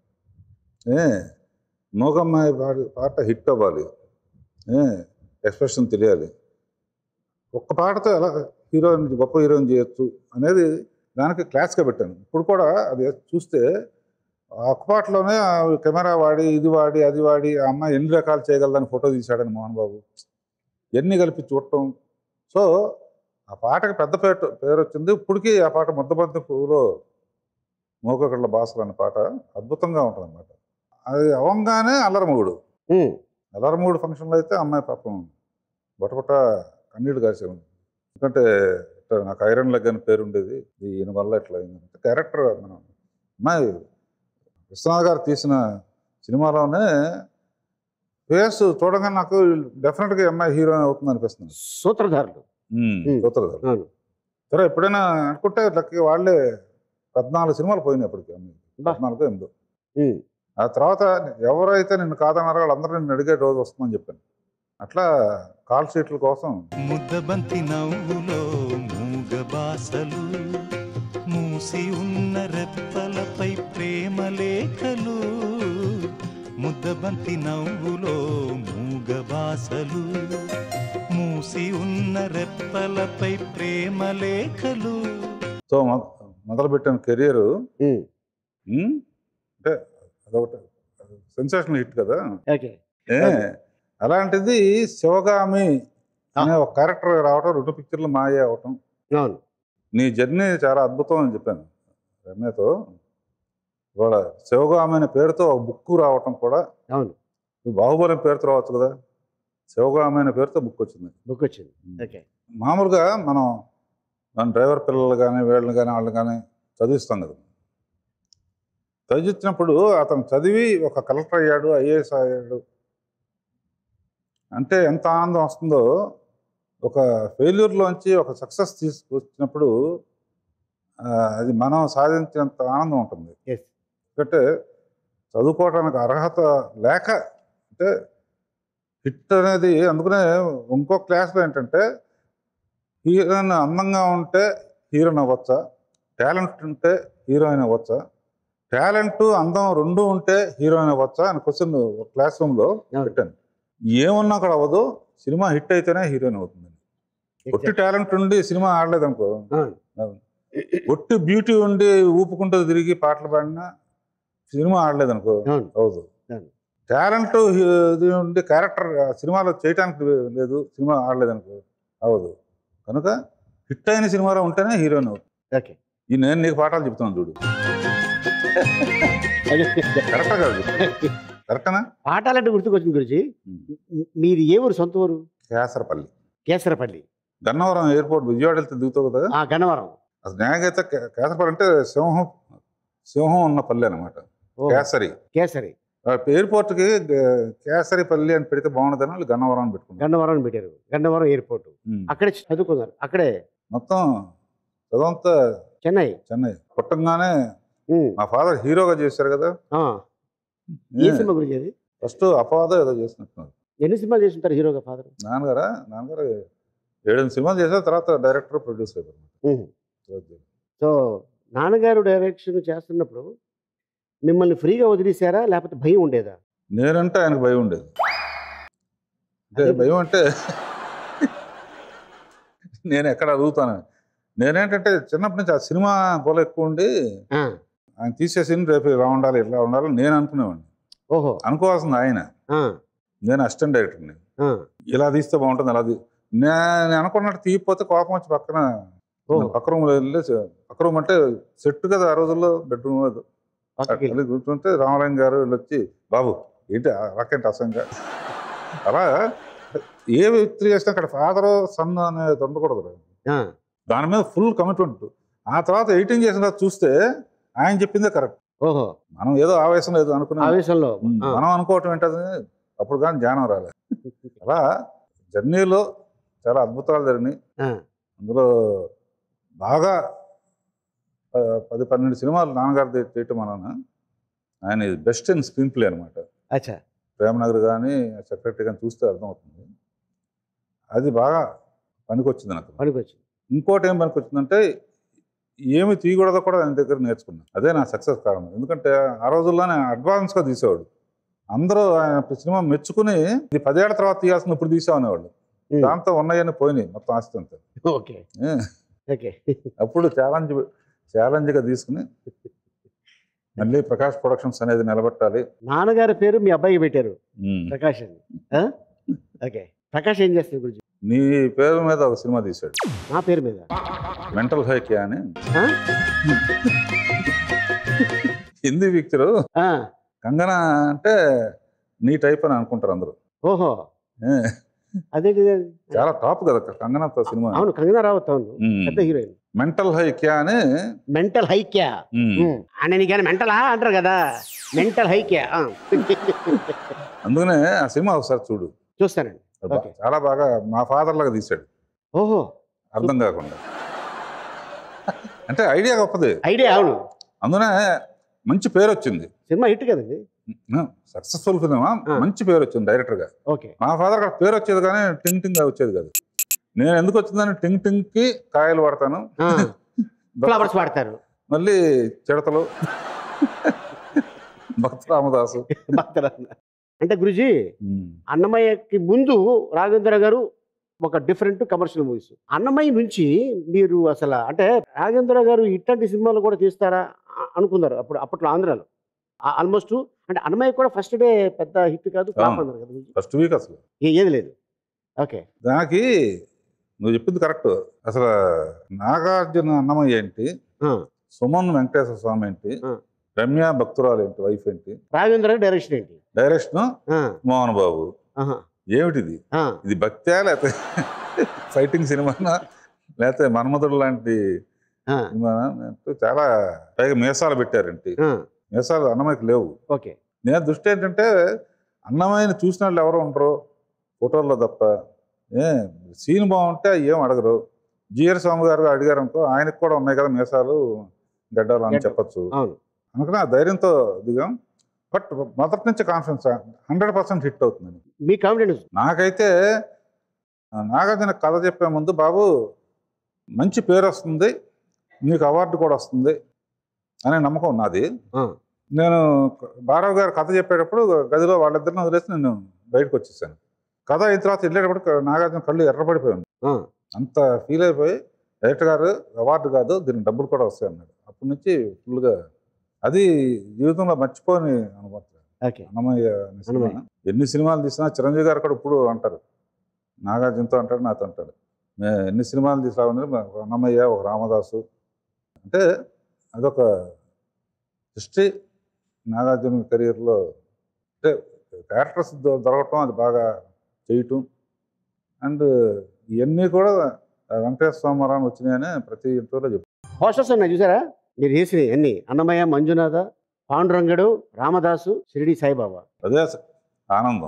B: ఏ మోగమ్మాయి పాడి పాట హిట్ అవ్వాలి ఏ ఎక్స్ప్రెషన్ తెలియాలి ఒక్క పాటతో ఎలా హీరోయిన్ గొప్ప హీరోయిన్ చేయొచ్చు అనేది దానికి క్లాస్గా పెట్టాను ఇప్పుడు కూడా అది చూస్తే ఆ ఒక్క పాటలోనే ఆ కెమెరా వాడి ఇది వాడి అది వాడి ఆ అమ్మాయి ఎన్ని రకాలు చేయగలదని ఫోటో తీశాడని మోహన్ బాబు ఎన్ని కలిపి చూడటం సో ఆ పాటకి పెద్ద పేరు పేరు వచ్చింది ఇప్పటికీ ఆ పాట ముద్దబంతి పువ్వులో మోకకళ్ళ బాసలు అనే పాట అద్భుతంగా ఉంటుంది అన్నమాట అది అవంగానే అల్లరమగుడు
A: ఉమ్,
B: అల్లరమూడు ఫంక్షన్లో అయితే అమ్మాయి పాపం బొటబొట కన్నీళ్ళు కాసాను ఎందుకంటే ఇట్లా నాకు ఐరన్ లెగ్ అని పేరు ఉండేది దీని వల్ల ఇట్లా అయింది క్యారెక్టర్ మనం అమ్మాయి విశ్వనాథ్ గారు తీసిన సినిమాలోనే ఫేస్ చూడగానే నాకు డెఫినెట్గా ఈ అమ్మాయి హీరోయిన్ అవుతుంది అనిపిస్తుంది
A: సూత్రధారులు ఉమ్.
B: చూస్తారు
A: అవును
B: సరే ఎప్పుడైనా అనుకుంటే లక్కీ వాళ్ళే పద్నాలుగు సినిమాలు పోయినాయి అప్పటికి అమ్మాయి
A: బా.
B: పద్నాలుగు ఎనిమిది
A: ఉమ్,
B: ఆ తర్వాత ఎవరైతే నిన్ను కాదన్నారో వాళ్ళందరూ నిన్ను అడిగే రోజు వస్తుందని చెప్పాను అట్లా కాల్ షీట్ల కోసం
E: ముద్దబంతి నవ్వులో మూగ బాసలు మూసి ఉన్న రెప్పలపై ప్రేమ లేఖలు ముద్దబంతి నవ్వులో మూగ బాసలు మూసి ఉన్న రెప్పలపై ప్రేమ లేఖలు
B: సో మొ- మొదలుపెట్టిన కెరీర్
A: ఉమ్,
B: అంటే అదొకటి సెన్సేషనల్ హిట్ కదా
A: ఓకే
B: ఏ, అలాంటిది శివగామి అనే ఒక క్యారెక్టర్ రావటం రెండు పిక్చర్లు మాయ అవటం
A: అవును
B: నీ జర్నీ చాలా అద్భుతం అని చెప్పాను రమ్యతో ఇవాళ శివగామి అనే పేరుతో ఒక బుక్ రావటం కూడా
A: అవును
B: నువ్వు బాహుబలి పేరుతో రావచ్చు కదా శివగామి అనే పేరుతో బుక్ వచ్చింది
A: బుక్ వచ్చింది ఓకే
B: మామూలుగా మనం మన డ్రైవర్ పిల్లలు కానీ వీళ్ళని కానీ వాళ్ళని కానీ చదివిస్తాం కదా చదివించినప్పుడు అతను చదివి ఒక కలెక్టర్ అయ్యాడు ఐఏఎస్ అయ్యాడు అంటే ఎంత ఆనందం వస్తుందో ఒక ఫెయిల్యూర్లోంచి ఒక సక్సెస్ తీసుకొచ్చినప్పుడు ఆ, అది మనం సాధించినంత ఆనందం ఉంటుంది
A: ఎస్
B: ఎందుకంటే చదువుకోవడానికి అర్హత లేక అంటే హిట్ అనేది అందుకనే ఇంకో క్లాస్లో ఏంటంటే హీరోయిన్ అందంగా ఉంటే హీరోయిన్ అవ్వచ్చా టాలెంట్ ఉంటే హీరోయిన్ అవ్వచ్చా టాలెంట్ అందం రెండు ఉంటే హీరోయిన్ అవ్వచ్చా అని క్వశ్చన్ క్లాస్ రూమ్లో
A: అవును.
B: పెట్టాను ఏమున్నా అక్కడ అవ్వదు సినిమా హిట్ అయితేనే హీరోయిన్ అవుతుంది ఒట్టి టాలెంట్ ఉండి సినిమా ఆడలేదు అనుకో
A: అవును
B: ఒట్టి బ్యూటీ ఉండి ఊపుకుంటూ తిరిగి పాటలు పాడినా సినిమా ఆడలేదు అనుకో
A: అవును
B: అవుదు
A: అవును.
B: టాలెంట్ ఇది ఉండి క్యారెక్టర్ సినిమాలో చేయటానికి లేదు సినిమా ఆడలేదు అనుకో అవదు కనుక హిట్ అయిన సినిమాలో ఉంటేనే హీరోయిన్ అవుతుంది
A: ఓకే
B: ఈ నేను నీకు పాఠాలు చెప్తున్నాను చూడు కరెక్టా కాదు కరెక్టనా
A: పాఠాలంటే గుర్తుకొచ్చింది గురించి మీది ఏ ఊరు సొంత ఊరు
B: కేసరపల్లి
A: కేసరపల్లి
B: గన్నవరం ఎయిర్పోర్ట్ విజయవాడ వెళ్తే దిగుతావు కదా
A: ఆ గన్నవరం
B: అసలు న్యాయగైతే కే- కేసరపల్లి అంటే సింహం సింహం ఉన్న పల్లె అనమాట
A: ఓ,
B: కేసరి
A: కేసరి
B: ఎయిర్పోర్ట్కి కేసరిపల్లి అని పెడితే బాగుండదని వాళ్ళు గన్నవరం అని పెట్టుకున్నారు
A: గన్నవరం అని పెట్టారు గన్నవరం ఎయిర్పోర్ట్
B: ఉమ్.
A: అక్కడే చదువుకున్నారు అక్కడే
B: మొత్తం చదువంతా
A: చెన్నై
B: చెన్నై పుట్టంగానే
A: ఉమ్,
B: మా ఫాదర్ హీరోగా చేశారు కదా
A: ఆ. ఏ సినిమా గురించి అది
B: ఫస్ట్ అపవాద ఏదో చేసినట్టున్నారు
A: ఎన్ని సినిమాలు చేస్తుంటారు హీరోగా ఫాదర్
B: నాన్నగారా నాన్నగారు ఏడెనిమిది సినిమాలు చేశారు తర్వాత డైరెక్టర్ ప్రొడ్యూసర్ అయిపోయారు
A: సో నాన్నగారు డైరెక్షన్ చేస్తున్నప్పుడు మిమ్మల్ని ఫ్రీగా వదిలేశారా లేకపోతే భయం ఉండేదా
B: నేనంటే ఆయనకు భయం ఉండేది అంటే భయం అంటే నేను ఎక్కడ అడుగుతాను నేనేంటంటే చిన్నప్పటి నుంచి ఆ సినిమా గోల ఎక్కువ ఉండి
A: ఆ,
B: ఆయన తీసేసి రేపు ఇలా ఉండాలి ఇలా ఉండాలి నేను అనుకునేవాడిని
A: ఓహో
B: అనుకోవాల్సింది ఆయన
A: ఆ,
B: నేను అసిస్టెంట్ డైరెక్టర్ని
A: ఆ,
B: ఇలా తీస్తే బాగుంటుంది అలా తీ- నేను అనుకున్నట్టు తీయకపోతే కోపం వచ్చి పక్కన
A: ఓహో
B: పక్క రూమ్ వెళ్ళి పక్క రూమ్ అంటే సెట్ కదా ఆ రోజుల్లో బెడ్రూమ్ అది
A: పక్కకి వెళ్ళి.
B: వెళ్ళి కూర్చుంటే రామలింగ గారు వీళ్ళు వచ్చి బాబు ఏంటి రాకేంటి అసంగా అలా ఏ వ్యక్తి చేసినా అక్కడ ఫాదర్ సన్ అనేది ఉండకూడదు
A: ఆ,
B: దాని మీద ఫుల్ కమిట్మెంట్ ఆ తర్వాత ఎయిటింగ్ చేసిన తర్వాత చూస్తే ఆయన చెప్పిందే కరెక్ట్
A: ఓహో
B: మనం ఏదో ఆవేశం లేదు అనుకున్నాం
A: ఆవేశంలో ఆ,
B: మనం అనుకోవటం ఏంటది అప్పుడు కానీ జ్ఞానం రాలేదు అలా జర్నీలో చాలా అద్భుతాలు జరిగినాయి
A: ఆ,
B: అందులో బాగా ప- పది పన్నెండు సినిమాలు నాన్నగారు తీ- తీయటం వలన ఆయన బెస్ట్ ఇన్ స్క్రీన్ ప్లే అనమాట
A: అచ్చా
B: ప్రేమనగర్ కానీ సెక్రటరీ కానీ చూస్తే అర్థమవుతుంది అది బాగా పనికొచ్చింది నాకు
A: పనికొచ్చింది
B: ఇంకోటి ఏం పనికొచ్చిందంటే ఏమి తీయకూడదో కూడా ఆయన దగ్గర నేర్చుకున్నాను అదే నా సక్సెస్ కారణం ఎందుకంటే ఆ రోజుల్లోనే అడ్వాన్స్గా తీసేవాడు అందరూ ఆయన సినిమా మెచ్చుకుని ఇది పదేళ్ల తర్వాత తీయాల్సిన ఇప్పుడు తీసామనేవాళ్ళు
A: ఉమ్,
B: దాంతో ఉన్నాయని పోయినాయి మొత్తం ఆస్తి అంతా
A: ఓకే
B: ఏ,
A: ఓకే
B: అప్పుడు ఛాలెంజ్ ఛాలెంజ్గా తీసుకుని మళ్ళీ ప్రకాష్ ప్రొడక్షన్స్ అనేది నిలబెట్టాలి
A: నాన్నగారి పేరు మీ అబ్బాయికి పెట్టారు
B: ఉమ్.
A: ప్రకాష్ అని ఆ? ఓకే ప్రకాష్ ఏం చేస్తారు గురించి
B: నీ పేరు మీద ఒక సినిమా తీశాడు
A: నా పేరు మీద
B: మెంటల్ హైక్యా అని
A: ఆ?
B: హిందీ పిక్చరు
A: ఆ,
B: కంగనా అంటే నీ టైప్ అని అనుకుంటారు అందరూ
A: ఓహో
B: ఏ,
A: అదేంటి అది?
B: చాలా టాప్ కదా కంగనాతో సినిమా
A: అవును కంగనా రావత్ అవును
B: ఉమ్.
A: పెద్ద హీరోయిన్
B: మెంటల్ హైక్యా అని
A: మెంటల్ హైక్యా
B: ఉమ్.
A: అని నీకైనా మెంటలా అంటారు కదా మెంటల్ హైక్యా ఆ.
B: అందుకనే ఆ సినిమా ఒకసారి చూడు
A: చూస్తానండి
B: బా-
A: ఓకే.
B: చాలా బాగా మా ఫాదర్ లాగా తీశాడు
A: ఓహో
B: అర్థం కాకుండా అంటే ఐడియా గొప్పది
A: ఐడియా అవును
B: అందునే మంచి పేరు వచ్చింది
A: సినిమా హిట్ కదండి
B: సక్సెస్ఫుల్ సినిమా
A: ఆ.
B: మంచి పేరు వచ్చింది డైరెక్టర్ గా
A: ఓకే
B: మా ఫాదర్ అక్కడ పేరు వచ్చేది కానీ టింగ్ టింగ్ గా వచ్చేది కాదు నేను ఎందుకు వచ్చిందని టింగ్ టింగ్ కి కాయలు పడతాను
A: ఫ్లవర్స్ వాడతారు
B: మళ్ళీ చిడతలు భక్త రామదాసు
A: భక్తులు. అంటే గురుజీ
B: ఉమ్.
A: అన్నమయ్యకి ముందు రాఘవేంద్ర గారు ఒక డిఫరెంట్ కమర్షియల్ మూవీస్ అన్నమయ్య నుంచి మీరు అసలు అంటే రాఘవేంద్ర గారు ఇట్లాంటి సినిమాలు కూడా తీస్తారా అ- అనుకున్నారు అప్పుడు అప్పట్లో ఆంధ్రాలో ఆల్మోస్ట్ అంటే అన్నమయ్య కూడా ఫస్ట్ డే పెద్ద హిట్ కాదు ఫ్లాప్
B: అవును.
A: అన్నారు కదా గురూజీ.
B: ఫస్ట్ వీక్ అసలు
A: ఏ- ఏది లేదు ఓకే
B: దానికి నువ్వు చెప్పింది కరెక్ట్ అసలు నాగార్జున అన్నమయ్య ఏంటి
A: ఆ,
B: సుమన్ వెంకటేశ్వర స్వామి ఏంటి
A: ఆ.
B: రమ్య భక్తురాలు ఏంటి వైఫ్ ఏంటి
A: రాఘవేంద్ర గారి డైరెక్షన్ ఏంటి
B: డైరెక్షన్
A: ఆ,
B: మోహన్ బాబు
A: ఆహా,
B: ఏమిటిది
A: ఆ,
B: ఇది భక్త్యా లేకపోతే ఫైటింగ్ సినిమానా లేకపోతే మన్మధుడు లాంటి
A: ఆ,
B: సినిమానా అంటూ చాలా పైగా మీసాలు పెట్టారేంటి
A: ఆ,
B: మీసాలు అన్నమయ్యకి లేవు
A: ఓకే
B: నేను దృష్టి ఏంటంటే అన్నమయ్యని చూసిన వాళ్ళు ఎవరు ఉండరు ఫోటోల్లో తప్ప ఏ సీన్ బాగుంటే ఏం అడగరు జిఆర్ స్వామి గారు అడిగారు అనుకో ఆయనకు కూడా ఉన్నాయి కదా మీసాలు గడ్డాలు అని
A: గడ్డ.
B: చెప్పచ్చు
A: అవును
B: అందుకని ఆ ధైర్యంతో దిగాం బట్ మొదటి నుంచి కాన్ఫిడెన్స్ హండ్రెడ్ పర్సెంట్ హిట్ అవుతుందని
A: మీ కాన్ఫిడెన్స్
B: నాకైతే ఆ, నాగార్జున కథ చెప్పే ముందు బాబు మంచి పేరు వస్తుంది నీకు అవార్డు కూడా వస్తుంది అనే నమ్మకం నాది నేను బారావు గారు కథ చెప్పేటప్పుడు గదిలో వాళ్ళిద్దరిని వదిలేసి నేను బయటకు వచ్చేసాను కథ అయిన తర్వాత వెళ్ళేటప్పుడు నాగార్జున కళ్ళు ఎర్రపడిపోయాను అంత ఫీల్ అయిపోయి డైరెక్టర్ గారు అవార్డు కాదు దీనికి డబ్బులు కూడా వస్తాయి అన్నాడు అప్పటి నుంచి ఫుల్గా అది జీవితంలో మర్చిపోని అనుభవం
A: ఓకే
B: అన్నమయ్య అనే సినిమా
A: అన్నమయ్య.
B: ఎన్ని సినిమాలు తీసినా చిరంజీవి గారు కూడా ఇప్పుడు అంటారు నాగార్జునతో అంటాడు నాతో అంటాడు మే- ఎన్ని సినిమాలు తీసుకురావాలి ఒక అన్నమయ్య ఒక రామదాసు అంటే అదొక హిస్టరీ నాగార్జున కెరీర్లో అంటే క్యారెక్టర్స్ దొ- దొరకటం అది బాగా చేయటం అండ్ ఇవన్నీ కూడా వెంకటేశ్వర స్వామివారాన్ని వచ్చినాయని ప్రతి ఇంటర్వ్యూలో చెప్తాను
A: పోస్టర్స్ ఉన్నాయి చూసారా మీరు చేసినవి అన్ని అన్నమయ్య మంజునాథ పాండురంగడు రామదాసు షిరిడి సాయిబాబా
B: అదే అస- ఆనందం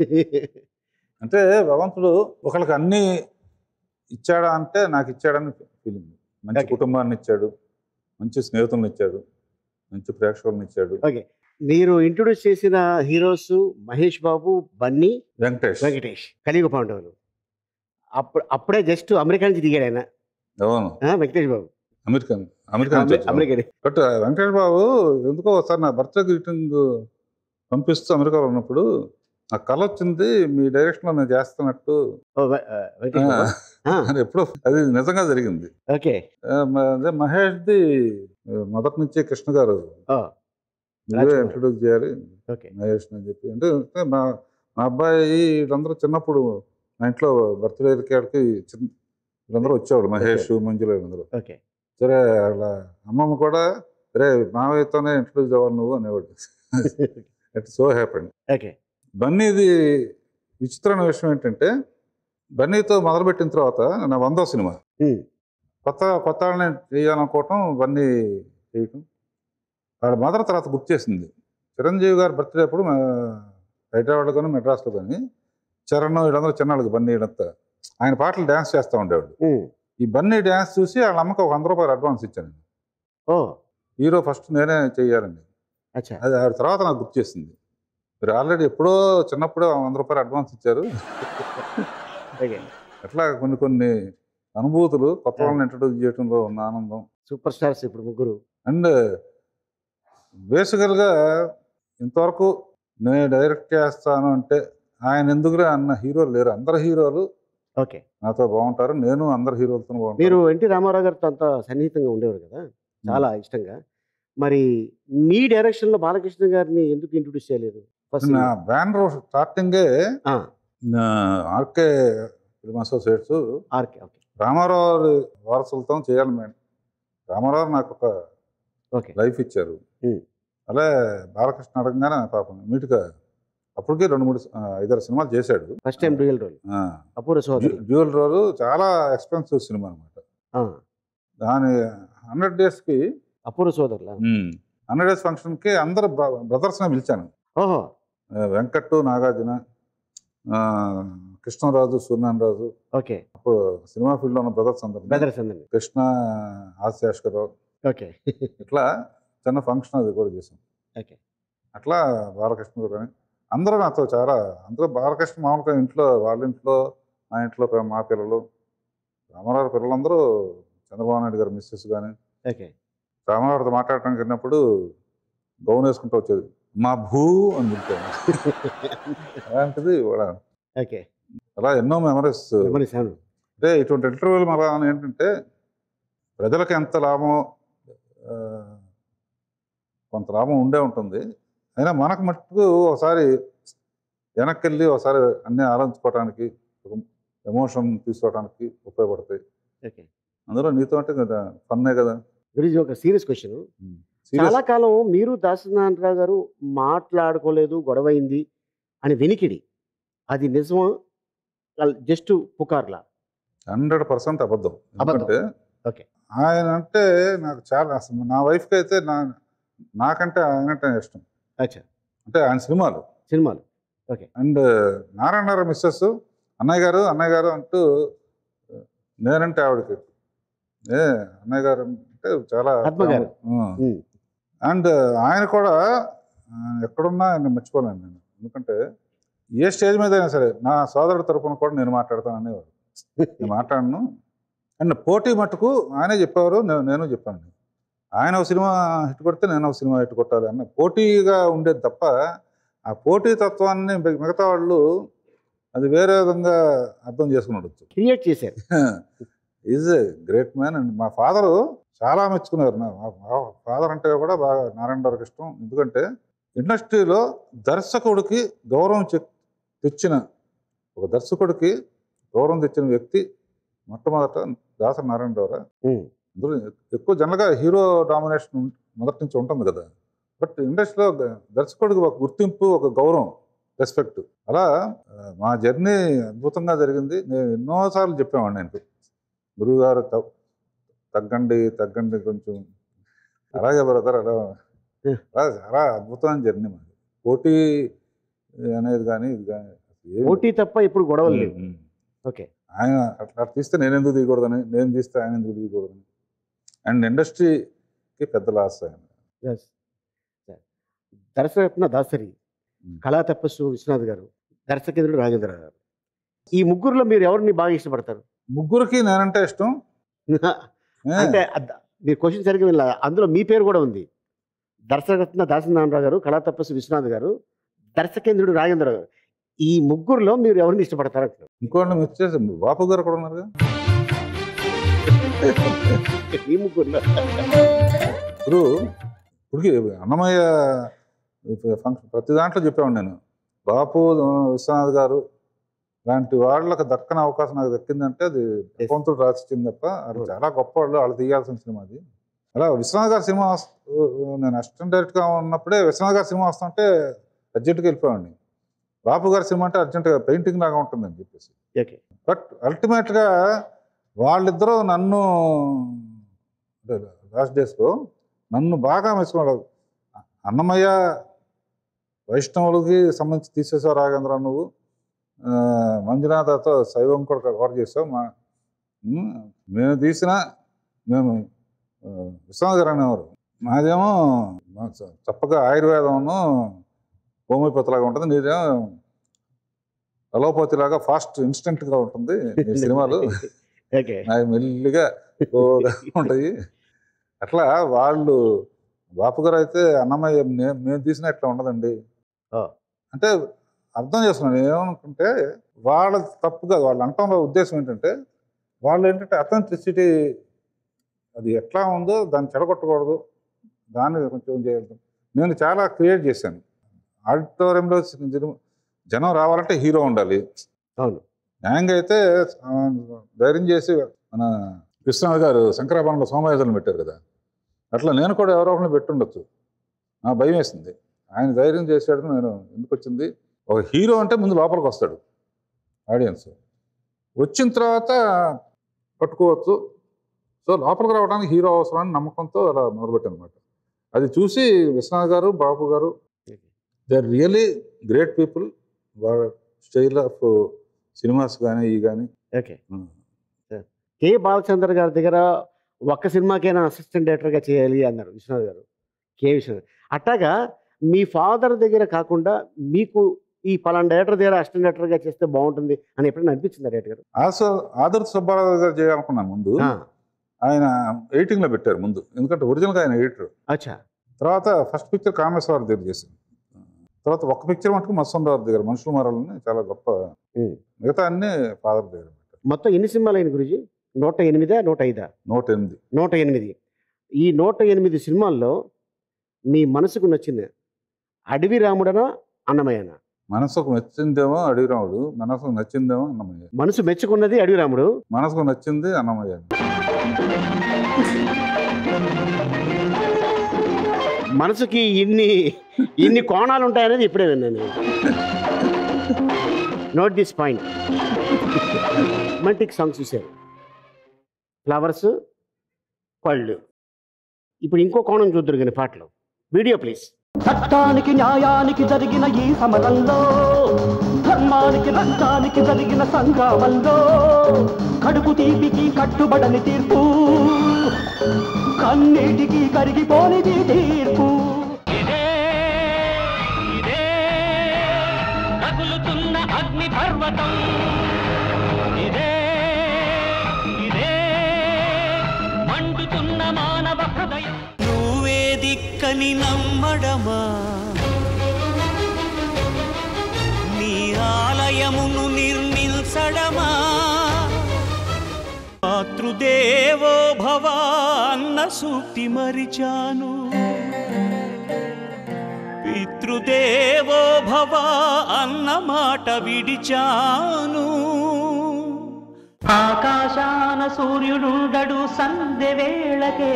B: అంటే భగవంతుడు ఒకళ్ళకి అన్ని ఇచ్చాడా అంటే నాకు ఇచ్చాడని ఫీలింగ్ మంచి
A: Okay.
B: కుటుంబాన్ని ఇచ్చాడు మంచి స్నేహితులను ఇచ్చాడు మంచి ప్రేక్షకులను ఇచ్చాడు
A: ఓకే మీరు ఇంట్రొడ్యూస్ చేసిన హీరోస్ మహేష్ బాబు బన్నీ
B: వెంకటేష్
A: వెంకటేష్ కలియుగ పాండవులు అప్పుడు అప్పుడే జస్ట్ అమెరికా నుంచి దిగాడు ఆయన
B: అవును
A: ఆ, వెంకటేష్ బాబు
B: అమెరికన్ అమెరికా నుంచి వచ్చాడు.
A: అమెరికా
B: బట్ వెంకటేష్ బాబు ఎందుకో ఒకసారి నా బర్త్డే గ్రీటింగ్ పంపిస్తూ అమెరికాలో ఉన్నప్పుడు నా కళ వచ్చింది మీ డైరెక్షన్లో నేను చేస్తున్నట్టు
A: ఓ, వె- ఆ, వెంకటేష్ బాబు ఆ,
B: అని ఎప్పుడో అది నిజంగా జరిగింది
A: ఓకే
B: ఆ, మ- అదే మహేష్ది ఆ, మొదటి నుంచే కృష్ణ గారు
A: ఓ,
B: నువ్వే
A: రాజ్కుమార్.
B: ఇంట్రొడ్యూస్ చేయాలి
A: ఓకే
B: మహేష్ అని చెప్పి అంటే అంటే మా మా అబ్బాయి వీళ్ళందరూ చిన్నప్పుడు మా ఇంట్లో బర్త్డే కాడికి చిన్న వీళ్ళందరూ వచ్చేవాడు మహేష్ మంజుల వీళ్ళందరూ
A: ఓకే
B: సరే వాళ్ళ అమ్మమ్మ కూడా రే మావయ్యతోనే ఇంట్రొడ్యూస్ అవ్వాలి నువ్వు అనేవాడు ఇట్ సో హ్యాపెండ్
A: ఓకే
B: బన్నీది విచిత్రమైన విషయం ఏంటంటే బన్నీతో మొదలుపెట్టిన తర్వాత నా వందో సినిమా
A: ఉమ్,
B: కొత్త కొత్త వాళ్ళని చేయాలనుకోవటం బన్నీ చేయటం వాళ్ళ మదర్ తర్వాత గుర్తు చేసింది చిరంజీవి గారి బర్త్డే అప్పుడు మా హైదరాబాద్లో కానీ మెడ్రాస్లో కానీ చరణ్ వీళ్ళందరూ చిన్నవాళ్ళకి బన్నీ వీళ్ళంతా ఆయన పాటలు డ్యాన్స్ చేస్తూ ఉండేవాడు
A: ఉమ్,
B: ఈ బన్నీ డ్యాన్స్ చూసి వాళ్ళ అమ్మకి ఒక వంద రూపాయలు అడ్వాన్స్ ఇచ్చాను
A: ఓ
B: హీరో ఫస్ట్ నేనే చెయ్యాలండి
A: అచ్చా
B: అది ఆ తర్వాత నాకు గుర్తు చేసింది మీరు ఆల్రెడీ ఎప్పుడో చిన్నప్పుడే వంద రూపాయలు అడ్వాన్స్ ఇచ్చారు
A: ఓకే
B: అట్లా కొన్ని కొన్ని అనుభూతులు కొత్త వాళ్ళని ఇంట్రడ్యూస్ చేయడంలో ఉన్న ఆనందం
A: సూపర్ స్టార్స్ ఇప్పుడు ముగ్గురు
B: అండ్ బేసికల్గా ఇంతవరకు నేను డైరెక్ట్ చేస్తాను అంటే ఆయన ఎందుకులే అన్న హీరోలు లేరు అందరు హీరోలు
A: ఓకే
B: నాతో బాగుంటారు నేను అందరు హీరోలతో బాగుంటాను
A: మీరు ఎన్టీ రామారావు గారితో అంత సన్నిహితంగా ఉండేవారు కదా చాలా ఇష్టంగా మరి మీ డైరెక్షన్లో బాలకృష్ణ గారిని ఎందుకు ఇంట్రొడ్యూస్ చేయలేదు ఫస్ట్
B: నా బ్యానర్ స్టార్టింగే
A: ఆ,
B: RK film associates
A: RK okay
B: Rama Rao వారసులతో చేయాలి మేము రామారావు నాకు ఒక
A: ఓకే
B: లైఫ్ ఇచ్చారు
A: ఉమ్.
B: అలా బాలకృష్ణ అడగగానే పాపం నీట్గా అప్పటికే రెండు మూడు ఆ, ఐదారు సినిమాలు చేశాడు
A: ఫస్ట్ టైం డ్యూయల్ రోల్
B: ఆ,
A: అపూర్వ సోదరి
B: డ్యూయల్ రోల్ చాలా ఎక్స్పెన్సివ్ సినిమా అనమాట
A: ఆ,
B: దాని హండ్రెడ్ డేస్కి
A: అపూర్వ సోదరులా
B: హండ్రెడ్ డేస్ ఫంక్షన్కి అందరు బ్రదర్స్ని పిలిచాను
A: ఓహో
B: ఆ, వెంకట్ నాగార్జున ఆ, కృష్ణరాజు సూర్యనారాయణరాజు
A: ఓకే
B: అప్పుడు సినిమా ఫీల్డ్లో ఉన్న బ్రదర్స్ అందరు
A: బ్రదర్స్ అందరినీ
B: కృష్ణ ఆశేష్కరావు
A: ఓకే
B: ఇట్లా చిన్న ఫంక్షన్ అది కూడా చేసాం
A: ఓకే
B: అట్లా బాలకృష్ణ గారు కానీ అందరూ నాతో చాలా అందరూ బాలకృష్ణ మామూలుగా ఇంట్లో వాళ్ళ ఇంట్లో మా ఇంట్లో పే- మా పిల్లలు రామారావు పిల్లలందరూ చంద్రబాబు నాయుడు గారు మిస్సెస్ కానీ
A: ఓకే
B: రామారావుతో మాట్లాడటానికి వెళ్ళినప్పుడు గౌన్ వేసుకుంటూ వచ్చేది మా భూ అని పిలిచాను అలాంటిది కూడా
A: ఓకే
B: అలా ఎన్నో మెమరీస్
A: మెమరీ సెవెన్
B: అంటే ఇటువంటి ఇంటర్వ్యూలు మళ్ళా ఏంటంటే ప్రజలకు ఎంత లాభం ఆ, కొంత లాభం ఉండే ఉంటుంది అయినా మనకు మట్టుకు ఒకసారి వెనక్కి వెళ్ళి ఒకసారి అన్నీ ఆలోచించుకోవడానికి ఒక ఎమోషన్ తీసుకోవడానికి ఉపయోగపడతాయి
A: ఓకే
B: అందులో నీతో అంటే కదా ఫన్నే కదా
A: గురించి ఒక సీరియస్ క్వశ్చన్
B: Serious-
A: చాలా కాలం మీరు దాసనారాయణరావు గారు మాట్లాడుకోలేదు గొడవైంది అని వినికిడి అది నిజమా జస్ట్ పుకార్లా
B: హండ్రెడ్ పర్సెంట్ అబద్ధం
A: అబద్ధం.
B: ఎందుకంటే
A: ఓకే.
B: ఆయన అంటే నాకు చాలా అసలు నా వైఫ్కి అయితే నా నాకంటే ఆయన అంటే ఇష్టం
A: అచ్చా
B: అంటే ఆయన సినిమాలు
A: సినిమాలు
B: అండ్ నారాయణ మిస్సెస్ అన్నయ్య గారు అన్నయ్య గారు అంటూ నేనంటే ఆవిడకి ఏ అన్నయ్య గారు అంటే చాలా
A: పద్మ గారు. ఉమ్.
B: అండ్ ఆయన కూడా ఆ, ఎక్కడున్నా ఆయన మర్చిపోలేను నేను ఎందుకంటే ఏ స్టేజ్ మీద అయినా సరే నా సోదరుడి తరపున కూడా నేను మాట్లాడతాను అనేవారు నేను మాట్లాడను అండ్ పోటీ మట్టుకు ఆయనే చెప్పేవారు నేను నేను చెప్పాను ఆయన ఒక సినిమా హిట్ కొడితే నేను ఒక సినిమా హిట్ కొట్టాలి అన్న పోటీగా ఉండేది తప్ప ఆ పోటీ తత్వాన్ని మిగ- మిగతా వాళ్ళు అది వేరే విధంగా అర్థం చేసుకుని ఉండొచ్చు
A: క్రియేట్ చేశారు
B: is a great man and మా ఫాదరు చాలా మెచ్చుకున్నారు నా ఫాదర్ అంటే కూడా బాగా నారాయణ గారికి ఇష్టం ఎందుకంటే ఇండస్ట్రీలో దర్శకుడికి గౌరవం చె- తెచ్చిన ఒక దర్శకుడికి గౌరవం తెచ్చిన వ్యక్తి మొట్టమొదట దాసరి నారాయణరావు
A: ఉమ్.
B: అందులో ఎక్కువ జనరల్గా హీరో డామినేషన్ ఉం- మొదటి నుంచి ఉంటుంది కదా బట్ ఇండస్ట్రీలో గ- దర్శకుడికి ఒక గుర్తింపు ఒక గౌరవం రెస్పెక్ట్ అలా ఆ, మా జర్నీ అద్భుతంగా జరిగింది నేను ఎన్నోసార్లు చెప్పామండి నేను గురువు గారు త- తగ్గండి తగ్గండి కొంచెం అలాగే బ్రదర్ అలా అలా చాలా అద్భుతమైన జర్నీ మాది పోటీ అనేది కానీ ఇది కానీ ఏమీ-
A: పోటీ తప్ప ఇప్పుడు గొడవలు లేవు
B: ఉమ్.
A: ఓకే
B: ఆయన అట్లా అట్లా తీస్తే నేను ఎందుకు తీయకూడదని నేను తీస్తే ఆయన ఎందుకు తీయకూడదని అండ్ ఇండస్ట్రీకి పెద్ద లాస్ ఆయన
A: ఎస్ దర్శరత్న దాసరి
B: ఉమ్.
A: కళా తపస్సు విశ్వనాథ్ గారు దర్శకేంద్రుడు రాజేంద్ర గారు ఈ ముగ్గురులో మీరు ఎవరిని బాగా ఇష్టపడతారు
B: ముగ్గురికి నేనంటే ఇష్టం ఏ,
A: అంటే అద్- మీరు క్వశ్చన్ సరిగ్గా వినలే అందులో మీ పేరు కూడా ఉంది దర్శకరత్న దాసనారాయణరావు గారు కళా తపస్సు విశ్వనాథ్ గారు దర్శకేంద్రుడు రాజేంద్ర గారు ఈ ముగ్గురులో మీరు ఎవరిని ఇష్టపడతారంటున్నారు
B: ఇంకోటి మీరు చేసి బాపు గారు కూడా ఉన్నారు
A: ఈ ముగ్గురులో
B: ఇప్పుడు ఇప్పటికి అన్నమయ్య ఫంక్షన్ ప్రతి దాంట్లో చెప్పేవాడు నేను బాపు విశ్వనాథ్ గారు లాంటి వాళ్ళకి దక్కని అవకాశం నాకు దక్కిందంటే అది భగవంతుడు రాసిచ్చింది తప్ప అది చాలా గొప్ప వాళ్ళు వాళ్ళు తీయాల్సిన సినిమా అది అలా విశ్వనాథ్ గారి సినిమా వస్- నేను అసిస్టెంట్ డైరెక్ట్గా ఉన్నప్పుడే విశ్వనాథ్ గారి సినిమా వస్తుంటే అర్జెంట్గా వెళ్ళిపోయాడిని బాపు గారి సినిమా అంటే అర్జెంట్గా పెయింటింగ్ లాగా ఉంటుందని చెప్పేసి
A: ఓకే
B: బట్ అల్టిమేట్గా వాళ్ళిద్దరూ నన్ను లాస్ట్ డేస్లో నన్ను బాగా మెచ్చుకోవాలి అన్నమయ్య వైష్ణవులకి సంబంధించి తీసేసావు రాఘేంద్ర నువ్వు ఆ, మంజునాథతో శైవం కూడా కవర్ చేసావు మా ఉమ్, మేము తీసిన మేము ఆ, విశ్వనాథ్ గారు అనేవారు మాదేమో మా చ- చప్పగా ఆయుర్వేదంను హోమియోపతి లాగా ఉంటుంది నీదేమో అలోపతి లాగా ఫాస్ట్ ఇన్స్టెంట్గా ఉంటుంది ఈ సినిమాలు
A: ఓకే
B: అవి మెల్లిగా స్లోగా ఉంటాయి అట్లా వాళ్ళు బాపు గారు అయితే అన్నమయ్య నే- మేము తీసిన ఇట్లా ఉండదండి
A: ఆ.
B: అంటే అర్థం చేసుకున్నాను ఏమనుకుంటే వాళ్ళ తప్పుగా వాళ్ళు అంటంలో ఉద్దేశం ఏంటంటే వాళ్ళు ఏంటంటే అథెంటిసిటీ అది ఎట్లా ఉందో దాన్ని చెడగొట్టకూడదు దాన్ని కొంచెం చేయాలి నేను చాలా క్రియేట్ చేశాను ఆడిటోరియంలో జనం- జనం రావాలంటే హీరో ఉండాలి
A: అవును
B: న్యాయంగా అయితే ఆ, ధైర్యం చేసి మన విశ్వనాథ్ గారు శంకరాభరణలో సోమయాజులను పెట్టారు కదా అట్లా నేను కూడా ఎవరో ఒకరిని పెట్టుండొచ్చు నా భయం వేసింది ఆయన ధైర్యం చేశాడు నేను ఎందుకు వచ్చింది ఒక హీరో అంటే ముందు లోపలికి వస్తాడు ఆడియన్స్ వచ్చిన తర్వాత పట్టుకోవచ్చు సో లోపలికి రావడానికి హీరో అవసరం అని నమ్మకంతో అలా మొదలుపెట్టాను అనమాట అది చూసి Vishwanath garu Babu garu they are really great people వాళ్ళ స్టైల్ ఆఫ్ సినిమాస్ కానీ ఈ కానీ
A: ఓకే కే బాలచంద్ర గారి దగ్గర ఒక్క సినిమాకైనా అసిస్టెంట్ డైరెక్టర్గా చేయాలి అన్నారు విశ్వనాథ్ గారు కే విశ్వనాథ్ అట్టాగా మీ ఫాదర్ దగ్గర కాకుండా మీకు ఈ పలానా డైరెక్టర్ దగ్గర అసిస్టెంట్ డైరెక్టర్గా చేస్తే బాగుంటుంది అని ఎప్పుడైనా అనిపించింది డైరెక్టర్ గారు
B: ఆల్సో ఆదర్శ సుబ్బారావు గారు చేయాలనుకున్నాను ముందు
A: ఆ,
B: ఆయన ఎడిటింగ్ లో పెట్టారు ముందు ఎందుకంటే ఒరిజినల్ ఆయన ఎడిటర్
A: అచ్చా
B: తర్వాత ఫస్ట్ పిక్చర్ కామేశ్వర దగ్గర చేశాను తర్వాత ఒక్క పిక్చర్ మటుకు మత్స్వరావు దగ్గర మనుషులు మారాలని చాలా గొప్ప
A: ఉమ్.
B: మిగతా అన్ని ఫాదర్ దగ్గర పెట్టారు
A: మొత్తం ఎన్ని సినిమాలు అయిన గురుజీ నూట ఎనిమిదా నూట ఐదా
B: నూట ఎనిమిది
A: నూట ఎనిమిది ఈ నూట ఎనిమిది సినిమాల్లో మీ మనసుకు నచ్చింది అడవి రాముడనా అన్నమయ్యనా
B: మనసుకు నచ్చిందేమో అడిగిరాముడు మనసుకు నచ్చిందేమో అన్నమయ్య
A: మనసు మెచ్చుకున్నది అడవి రాముడు
B: మనసుకు నచ్చింది అన్నమయ్య
A: మనసుకి ఇన్ని ఇన్ని కోణాలు ఉంటాయనేది ఇప్పుడే విన్నాను నేను note this point romantic songs చూశారు ఫ్లవర్స్ పళ్ళు ఇప్పుడు ఇంకో కోణం చూద్దరు కానీ పాటలు వీడియో ప్లీజ్
D: చట్టానికి న్యాయానికి జరిగిన ఈ సమరంలో ధర్మానికి రక్తానికి జరిగిన సంగ్రామంలో కడుపు తీపికి కట్టుబడని తీర్పు కన్నీటికి కరిగిపోనిది తీర్పు ఇదే ఇదే రగులుతున్న అగ్ని పర్వతం ఇదే ఇదే మండుతున్న మానవ హృదయం
E: నువ్వే దిక్కని నమ్మడమా నీ ఆలయమును నిర్మించడమా మాతృదేవో భవ అన్న సూక్తి మరిచాను పితృదేవో భవ అన్న మాట విడిచాను
D: ఆకాశాన సూర్యుడుండడు సంధ్య వేళకే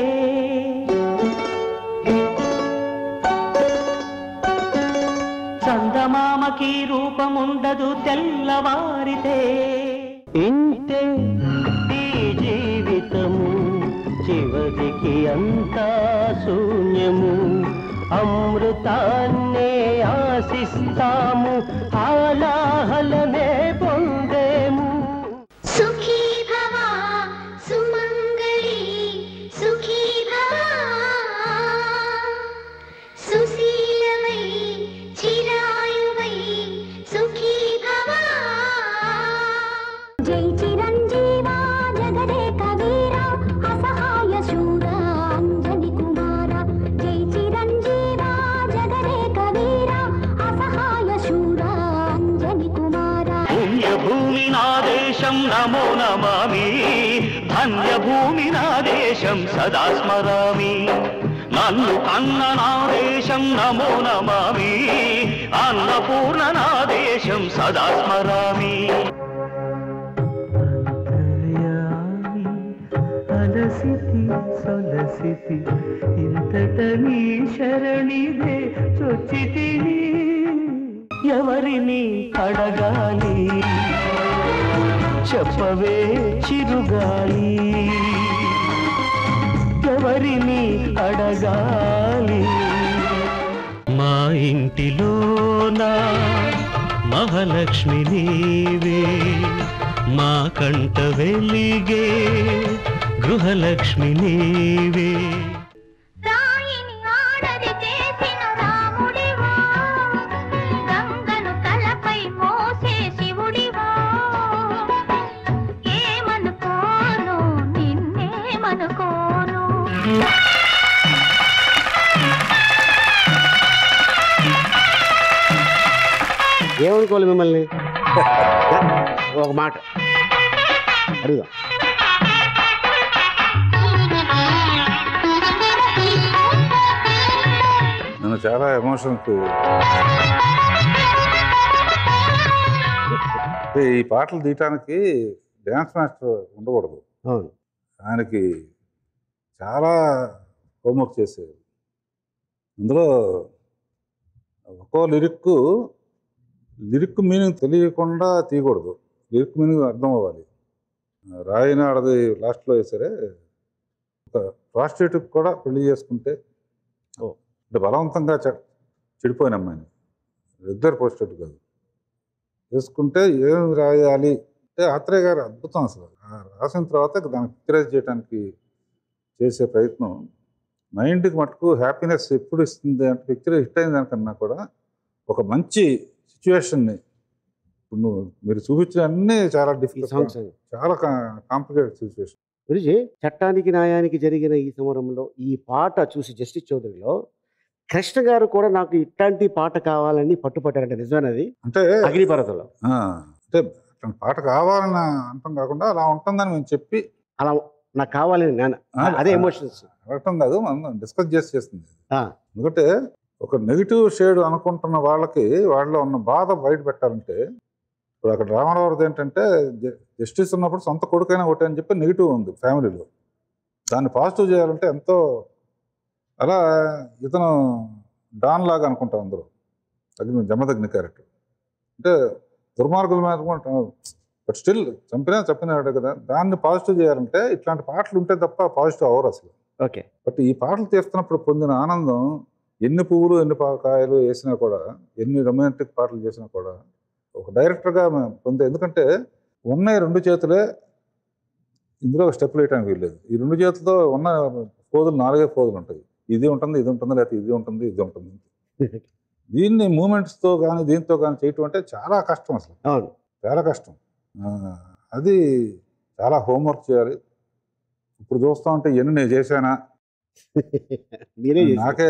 D: చందమామకి రూపముండదు తెల్లవారితే ఇంతే ఈ జీవితము చివరికి అంతా శూన్యము అమృతాన్నే ఆశిస్తాము హాలాహలనే పొందేము
F: సుఖీ భవ సుమంగళి సుఖీ భవ సుశీలవై చిరాయువై సుఖీ భవ జై చిరంజీవా జగదే కవీరా అసహాయ శూరా అంజని కుమారా జై చిరంజీవా జగదే కవీరా అసహాయ శూరా అంజని కుమారా
E: దేశం సదా స్మరామి నన్ను కన్న నా దేశం నమో నమామి అన్నపూర్ణ నా దేశం సదా స్మరామి
D: అలసితి సొలసితి ఇంతట నీ శరణిదే చొచ్చితిని ఎవరిని అడగాలి చెప్పవే చిరుగాలి ఎవరిని అడగాలి మా ఇంటిలోన మహాలక్ష్మి నీవే మా కంట వెలిగే గృహలక్ష్మి నీవే
F: రాయిని ఆడది చేసిన రాముడివా గంగను తలపై మోసే శివుడివా ఏమనుకోను నిన్నేమనుకోను
A: ఏమనుకోవాలి మిమ్మల్ని ఒక మాట అడుగుదాం
B: నేను చాలా ఎమోషన్కి అంటే ఈ పాటలు తీయటానికి డ్యాన్స్ మాస్టర్ ఉండకూడదు
A: అవును
B: ఆయనకి చాలా హోంవర్క్ చేసేది అందులో ఒక్కో లిరిక్ లిరిక్ మీనింగ్ తెలియకుండా తీయకూడదు లిరిక్ మీనింగ్ అర్థం అవ్వాలి రాయిన ఆడది లాస్ట్లో వేసారే ఒక ప్రాస్టిట్యూట్కి కూడా పెళ్లి చేసుకుంటే
A: ఓ.
B: అంటే బలవంతంగా చె- చెడిపోయిన అమ్మాయిని రెగ్యులర్ ప్రాస్టిట్యూట్ కాదు చేసుకుంటే ఏం రాయాలి అంటే ఆత్రేయ గారు అద్భుతం అసలు ఆ రాసిన తర్వాత దాన్ని పిక్చరైజ్ చేయడానికి చేసే ప్రయత్నం మైండ్కి మటుకు హ్యాపీనెస్ ఎప్పుడు ఇస్తుంది అంటే పిక్చర్ హిట్ అయిన దానికన్నా కూడా ఒక మంచి సిచ్యువేషన్ని ఇప్పుడు నువ్వు మీరు చూపించిన అన్నీ చాలా
A: ఈ
B: డిఫికల్ట్
A: సాంగ్స్
B: చాలా కాంప్లికేటెడ్ సిచ్యువేషన్
A: గురుజీ చట్టానికి న్యాయానికి జరిగిన ఈ సమరంలో ఈ పాట చూసి జస్టిస్ చౌదరిలో కృష్ణ గారు కూడా నాకు ఇట్లాంటి పాట కావాలని పట్టుపట్టారంట నిజమేనది
B: అంటే
A: అగ్నిపర్వతంలో
B: ఆ, అంటే అట్లాంటి పాట కావాలని అంటాం కాకుండా అలా ఉంటుందని మేము చెప్పి
A: అలా నాకు కావాలని నేను
B: ఆ,
A: అదే
B: ఆ,
A: ఎమోషన్స్
B: అడగటం కాదు మనం డిస్కస్ చేసి చేస్తుంది ఎందుకంటే ఒక నెగిటివ్ షేడ్ అనుకుంటున్న వాళ్ళకి వాళ్ళలో ఉన్న బాధ బయట పెట్టాలంటే ఇప్పుడు అక్కడ రామారావుది ఏంటంటే జస్టిస్ ఉన్నప్పుడు సొంత కొడుకైనా ఒకటే అని చెప్పి నెగిటివ్ ఉంది ఫ్యామిలీలో దాన్ని పాజిటివ్ చేయాలంటే ఎంతో అలా ఇతను డాన్ లాగా అనుకుంటాం అందరూ అగ్ని జమదగ్ని క్యారెక్టర్ అంటే దుర్మార్గుల మీద బట్ స్టిల్ చంపినా చంపినాడు కదా దాన్ని పాజిటివ్ చేయాలంటే ఇట్లాంటి పాటలు ఉంటే తప్ప పాజిటివ్ అవ్వరు అసలు
A: ఓకే
B: బట్ ఈ పాటలు తీస్తున్నప్పుడు పొందిన ఆనందం ఎన్ని పువ్వులు ఎన్ని పా- కాయలు వేసినా కూడా ఎన్ని రొమాంటిక్ పాటలు చేసినా కూడా ఒక డైరెక్టర్గా మేము పొందే ఎందుకంటే ఉన్నాయి రెండు చేతులే ఇందులో స్టెప్ వేయడానికి వీల్లేదు ఈ రెండు చేతులతో ఉన్న పోదులు నాలుగే పోదులు ఉంటాయి ఇది ఉంటుంది ఇది ఉంటుంది లేకపోతే ఇది ఉంటుంది ఇది ఉంటుంది దీన్ని మూమెంట్స్తో కానీ దీంతో కానీ చేయటం అంటే చాలా కష్టం అసలు
A: అవును
B: చాలా కష్టం ఆ, అది చాలా హోంవర్క్ చేయాలి ఇప్పుడు చూస్తా ఉంటే ఎన్ని నేను చేశానా
A: మీరే చేశారు.
B: నాకే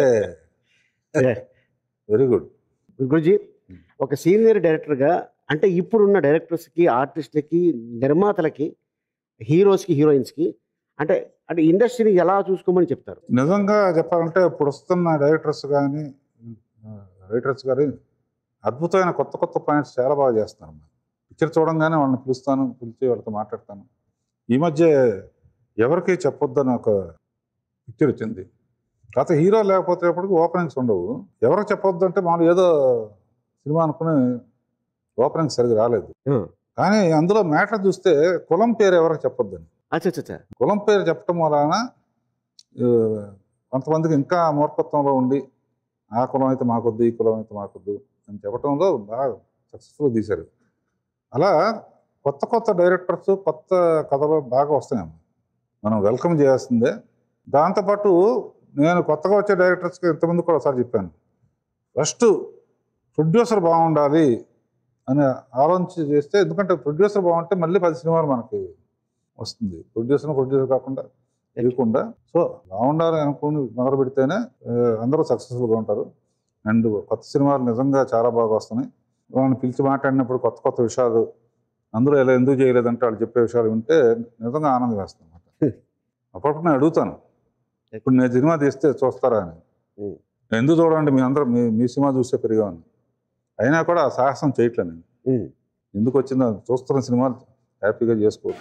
B: వెరీ గుడ్
A: గురుజీ ఒక సీనియర్ డైరెక్టర్గా అంటే ఇప్పుడున్న డైరెక్టర్స్కి ఆర్టిస్టులకి నిర్మాతలకి హీరోస్కి హీరోయిన్స్కి అంటే అంటే ఇండస్ట్రీని ఎలా చూసుకోమని చెప్తారు
B: నిజంగా చెప్పాలంటే ఇప్పుడు వస్తున్న డైరెక్టర్స్ కానీ రైటర్స్ కానీ అద్భుతమైన కొత్త కొత్త పాయింట్స్ చాలా బాగా చేస్తున్నారు పిక్చర్ చూడంగానే వాళ్ళని పిలుస్తాను పిలిచి వాళ్ళతో మాట్లాడతాను ఈ మధ్య ఎవరికి చెప్పొద్దని ఒక పిక్చర్ వచ్చింది కాకపోతే హీరో లేకపోతే ఎప్పటికి ఓపెనింగ్స్ ఉండవు ఎవరికి చెప్పొద్దు అంటే మనం ఏదో సినిమా అనుకుని ఓపెనింగ్ సరిగ్గా రాలేదు
A: ఆ.
B: కానీ అందులో మ్యాటర్ చూస్తే కులం పేరు ఎవరికి చెప్పొద్దని
A: అచ్చా అచ్చా, అచ్చా
B: కులం పేరు చెప్పటం వలన ఆ, కొంతమందికి ఇంకా మూర్ఖత్వంలో ఉండి ఆ కులం అయితే మాకొద్దు ఈ కులం అయితే మాకొద్దు అని చెప్పటంలో బాగా సక్సెస్ఫుల్ తీశారు అలా కొత్త కొత్త డైరెక్టర్స్ కొత్త కథలు బాగా వస్తున్నాయి మనం వెల్కమ్ చేయాల్సిందే దాంతోపాటు నేను కొత్తగా వచ్చే డైరెక్టర్స్కి ఇంతమంది కూడా ఒకసారి చెప్పాను ఫస్ట్ ప్రొడ్యూసర్ బాగుండాలి అని ఆలోచించి చేస్తే ఎందుకంటే ప్రొడ్యూసర్ బాగుంటే మళ్ళీ పది సినిమాలు మనకి వస్తుంది ప్రొడ్యూసర్ ప్రొడ్యూసర్ కాకుండా లేకుండా సో బాగుండాలి అనుకుని మొదలు పెడితేనే ఆ, అందరూ సక్సెస్ఫుల్గా ఉంటారు అండ్ కొత్త సినిమాలు నిజంగా చాలా బాగా వస్తున్నాయి వాళ్ళని పిలిచి మాట్లాడినప్పుడు కొత్త కొత్త విషయాలు అందరూ ఇలా ఎందుకు చేయలేదంటే వాళ్ళు చెప్పే విషయాలు వింటే నిజంగా ఆనందం వేస్తుంది అనమాట అప్పుడప్పుడు నేను అడుగుతాను ఇప్పుడు నేను సినిమా తీస్తే చూస్తారా అని
A: ఉం.
B: ఎందుకు చూడండి మీ అందరూ మీ మీ సినిమా చూస్తే పెరిగామని అయినా కూడా ఆ సాహసం చేయట్లే నేను
A: ఉమ్.
B: ఎందుకు వచ్చిందో చూస్తున్న సినిమాలు హ్యాపీగా చేసుకోవచ్చు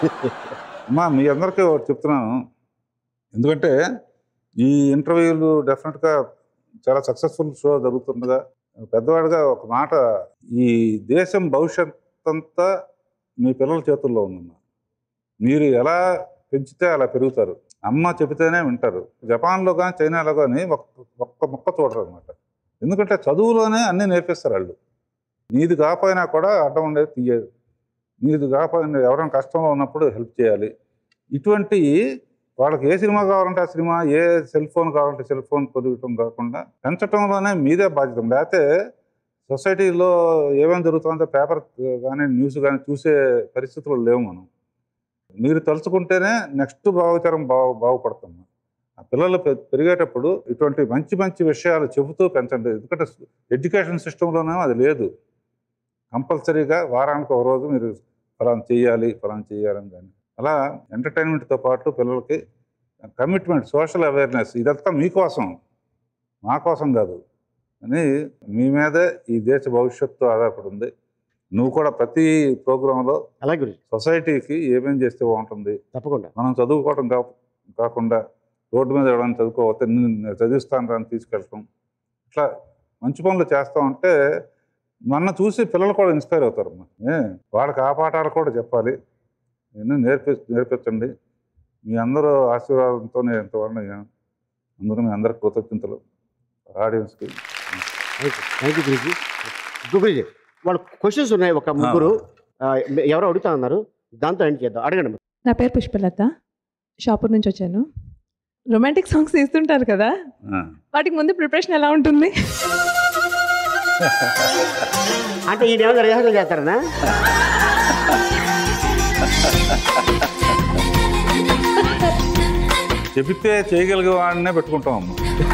B: అమ్మా మీ అందరికీ ఒకటి చెప్తున్నాను ఎందుకంటే ఈ ఇంటర్వ్యూలు డెఫినెట్గా చాలా సక్సెస్ఫుల్ షో జరుగుతుండగా పెద్దవాడిగా ఒక మాట ఈ దేశం భవిష్యత్ అంతా మీ పిల్లల చేతుల్లో ఉందమ్మా మీరు ఎలా పెంచితే అలా పెరుగుతారు అమ్మ చెబితేనే వింటారు జపాన్లో కానీ చైనాలో కానీ ఒక్క ఒక్క మొక్క చూడరు అనమాట ఎందుకంటే చదువులోనే అన్నీ నేర్పిస్తారు వాళ్ళు నీది కాకపోయినా కూడా అడ్డం ఉండేది తీయదు నీది కాకపోయినా ఎవరైనా కష్టంలో ఉన్నప్పుడు హెల్ప్ చేయాలి ఇటువంటి వాళ్ళకి ఏ సినిమా కావాలంటే ఆ సినిమా ఏ సెల్ ఫోన్ కావాలంటే సెల్ ఫోన్ కొనివ్వటం కాకుండా పెంచడంలోనే మీదే బాధ్యత లేకపోతే సొసైటీలో ఏమేమి జరుగుతుందో పేపర్ కానీ న్యూస్ కానీ చూసే పరిస్థితులు లేవు మనం మీరు తలుచుకుంటేనే నెక్స్ట్ భావితరం బాగు బాగుపడతాం ఆ పిల్లలు పె- పెరిగేటప్పుడు ఇటువంటి మంచి మంచి విషయాలు చెబుతూ పెంచండి ఎందుకంటే ఎడ్యుకేషన్ సిస్టంలోనే అది లేదు కంపల్సరీగా వారానికి ఒక రోజు మీరు ఫలానా చేయాలి ఫలానా చేయాలని కానీ అలా ఎంటర్టైన్మెంట్తో పాటు పిల్లలకి కమిట్మెంట్ సోషల్ అవేర్నెస్ ఇదంతా మీకోసం మా కోసం కాదు అని మీ మీదే ఈ దేశ భవిష్యత్తు ఆధారపడి ఉంది నువ్వు కూడా ప్రతి ప్రోగ్రాంలో
A: అలాగే గురుజీ
B: సొసైటీకి ఏమేం చేస్తే బాగుంటుంది
A: తప్పకుండా
B: మనం చదువుకోవడం కా కాకుండా రోడ్డు మీద ఎవరైనా చదువుకోకపోతే నేను చదివిస్తాను అని తీసుకెళ్ళటం ఇట్లా మంచి పనులు చేస్తా ఉంటే నన్ను చూసి పిల్లలు కూడా ఇన్స్పైర్ అవుతారు ఏ వాళ్ళకి ఆ పాఠాలు కూడా చెప్పాలి నేను నేర్పి నేర్పించండి మీ అందరూ ఆశీర్వాదంతో నేను ఎంతవరకు అందరూ మీ అందరికి కృతజ్ఞతలు ఆడియన్స్కి
A: థ్యాంక్ యూ గురుజీ గురుజీ వాళ్ళ క్వశ్చన్స్ ఉన్నాయి ఒక ముగ్గురు ఆ, ఎవరో అడుగుతా అన్నారు దాంతో ఎండ్ చేద్దాం అడగండి
G: నా పేరు పుష్పలత షాపూర్ నుంచి వచ్చాను రొమాంటిక్ సాంగ్స్ తీస్తుంటారు కదా వాటికి ముందు ప్రిపరేషన్ ఎలా ఉంటుంది
A: అంటే ఈయన ఏమైనా రిహార్సల్ చేస్తారనా
B: చెబితే చేయగలిగే వాడినే పెట్టుకుంటాం అమ్మ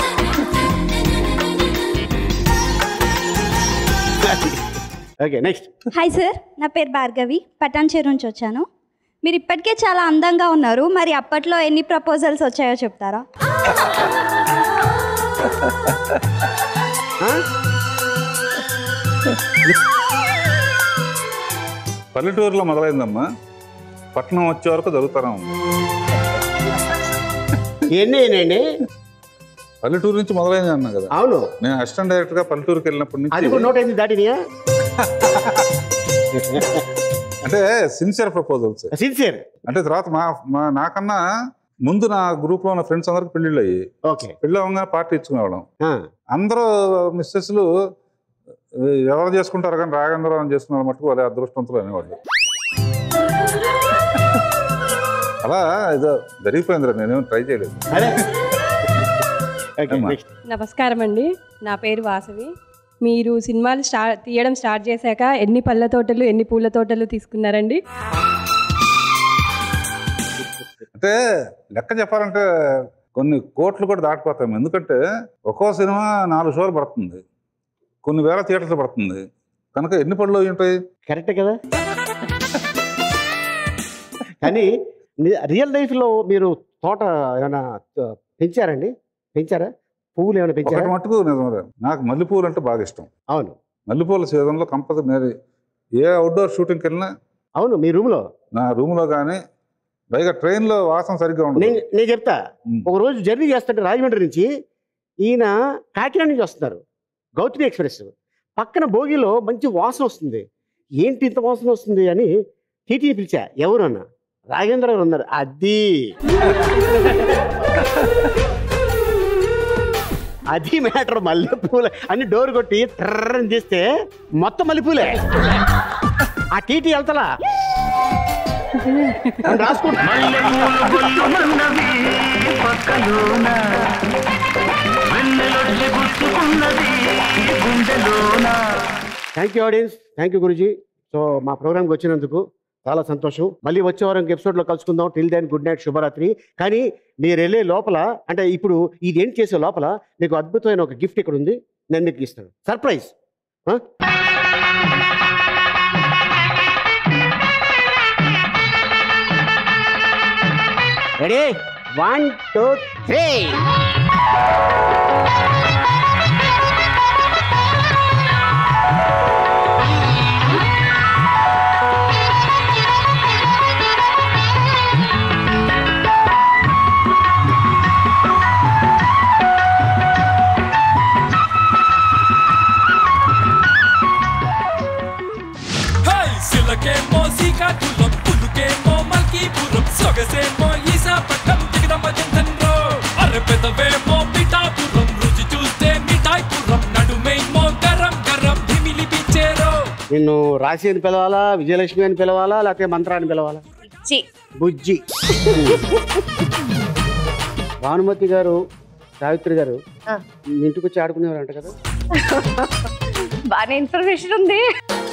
A: ఓకే నెక్స్ట్
H: హాయ్ సార్ నా పేరు భార్గవి పటాన్చేరు నుంచి వచ్చాను మీరు ఇప్పటికే చాలా అందంగా ఉన్నారు మరి అప్పట్లో ఎన్ని ప్రపోజల్స్ వచ్చాయో చెప్తారా
B: పల్లెటూరులో మొదలైందమ్మా పట్టణం వచ్చే వరకు జరుగుతారమ్మా
A: ఎన్ని ఏంటండి
B: పల్లెటూరు నుంచి మొదలైంది అన్నా కదా
A: అవును
B: నేను అసిస్టెంట్ డైరెక్టర్ గా పల్లెటూరుకి వెళ్ళినప్పటి
A: అది కూడా
B: నుంచి
A: నోట్ అయింది దాటినియా
B: అంటే సిన్సియర్ ప్రపోజల్స్
A: సిన్సియర్
B: అంటే తర్వాత మా మా నాకన్నా ముందు నా గ్రూప్ లో ఉన్న ఫ్రెండ్స్ అందరికి పెళ్లిళ్ళు అయ్యి
A: ఓకే
B: పెళ్ళి అవ్వగానే పార్టీ ఇచ్చుకునేవాళ్ళం అందరూ మిస్సెస్లు ఎవరు చేసుకుంటారు కానీ రాగేంద్రరావు చేసుకున్నారు మటుకు వాళ్ళ అదృష్టవంతులు అనేవాళ్ళు అలా ఏదో జరిగిపోయిందిరా నేనేం ట్రై చేయలేదు
A: అదే ఓకే
B: ఏమ్మా?
A: నెక్స్ట్
I: నమస్కారం అండి నా పేరు వాసవి మీరు సినిమాలు స్టార్ట్ తీయడం స్టార్ట్ చేశాక ఎన్ని పళ్ళ తోటలు ఎన్ని పూల తోటలు తీసుకున్నారండి
B: అంటే లెక్క చెప్పాలంటే కొన్ని కోట్లు కూడా దాటిపోతాం ఎందుకంటే ఒక్కో సినిమా నాలుగు షోలు పడుతుంది కొన్ని వేల థియేటర్లు పడుతుంది కనుక ఎన్ని పనులు అయి ఉంటాయి
A: కరెక్టే కదా కానీ ని- రియల్ లైఫ్లో మీరు తోట ఏమైనా ఆ, పెంచారండి పెంచారా పువ్వులు ఏమైనా
B: ఒకటి
A: పెంచారా
B: మట్టుకు నిజమే నాకు మల్లెపూలు అంటే బాగా ఇష్టం
A: అవును
B: మల్లెపూల సీజన్లో కంపల్సరీ నేను ఏ అవుట్డోర్ షూటింగ్కి వెళ్ళినా
A: అవును మీ రూమ్లో
B: నా రూమ్లో కానీ పైగా ట్రైన్లో వాసన సరిగ్గా ఉండదు
A: నేను నేను చెప్తా
B: ఉమ్.
A: ఒక రోజు జర్నీ చేస్తుంటే రాజమండ్రి నుంచి ఈయన కాకినాడ నుంచి వస్తున్నారు గౌతమి ఎక్స్ప్రెస్ పక్కన భోగిలో మంచి వాసన వస్తుంది ఏంటి ఇంత వాసన వస్తుంది అని టీటీ పిలిచా ఎవరు అన్న రాగేంద్ర గారు ఉన్నారు అది అది మ్యాటర్ మల్లెపూల అని డోర్ కొట్టి ట్రర్రని తీస్తే మొత్తం మల్లెపూలే ఆ టీటీ వెళ్తలా అని రాసుకుంటా
D: మల్లెపూలు గొల్లుమన్నవి పక్కలోన వెన్నెలొచ్చి గుచ్చుకున్నది గుండెలోన
A: thank you audience thank you Guruji so మా ప్రోగ్రామ్కి వచ్చినందుకు చాలా సంతోషం మళ్ళీ వచ్చే వారం ఎపిసోడ్లో కలుసుకుందాం టిల్ దెన్ గుడ్ నైట్ శుభరాత్రి కానీ మీరు వెళ్ళే లోపల అంటే ఇప్పుడు ఇది ఎండ్ చేసే లోపల మీకు అద్భుతమైన ఒక గిఫ్ట్ ఇక్కడ ఉంది నేను మీకు ఇస్తాను surprise ready one two three
J: hi సిలకేమో శ్రీకాకుళం పులుకేమో మల్కీపురం సొగసేమో ఈశాపట్నం దిగదమ్మ జంతన్రో అరె పెదవేమో పిఠాపురం రుచి చూస్తే మిఠాయిపురం నడుమేమో గరం గరం ధిమిలి పిచ్చేరో
A: నిన్ను రాశి అని పిలవాలా విజయలక్ష్మి అని పిలవాలా లేకపోతే మంత్ర అని పిలవాలా బుజ్జి భానుమతి గారు సావిత్రి గారు
K: ఆ.
A: మీ ఇంటికి వచ్చి ఆడుకునేవారంట కదా
K: బాగానే ఇన్ఫర్మేషన్ ఉంది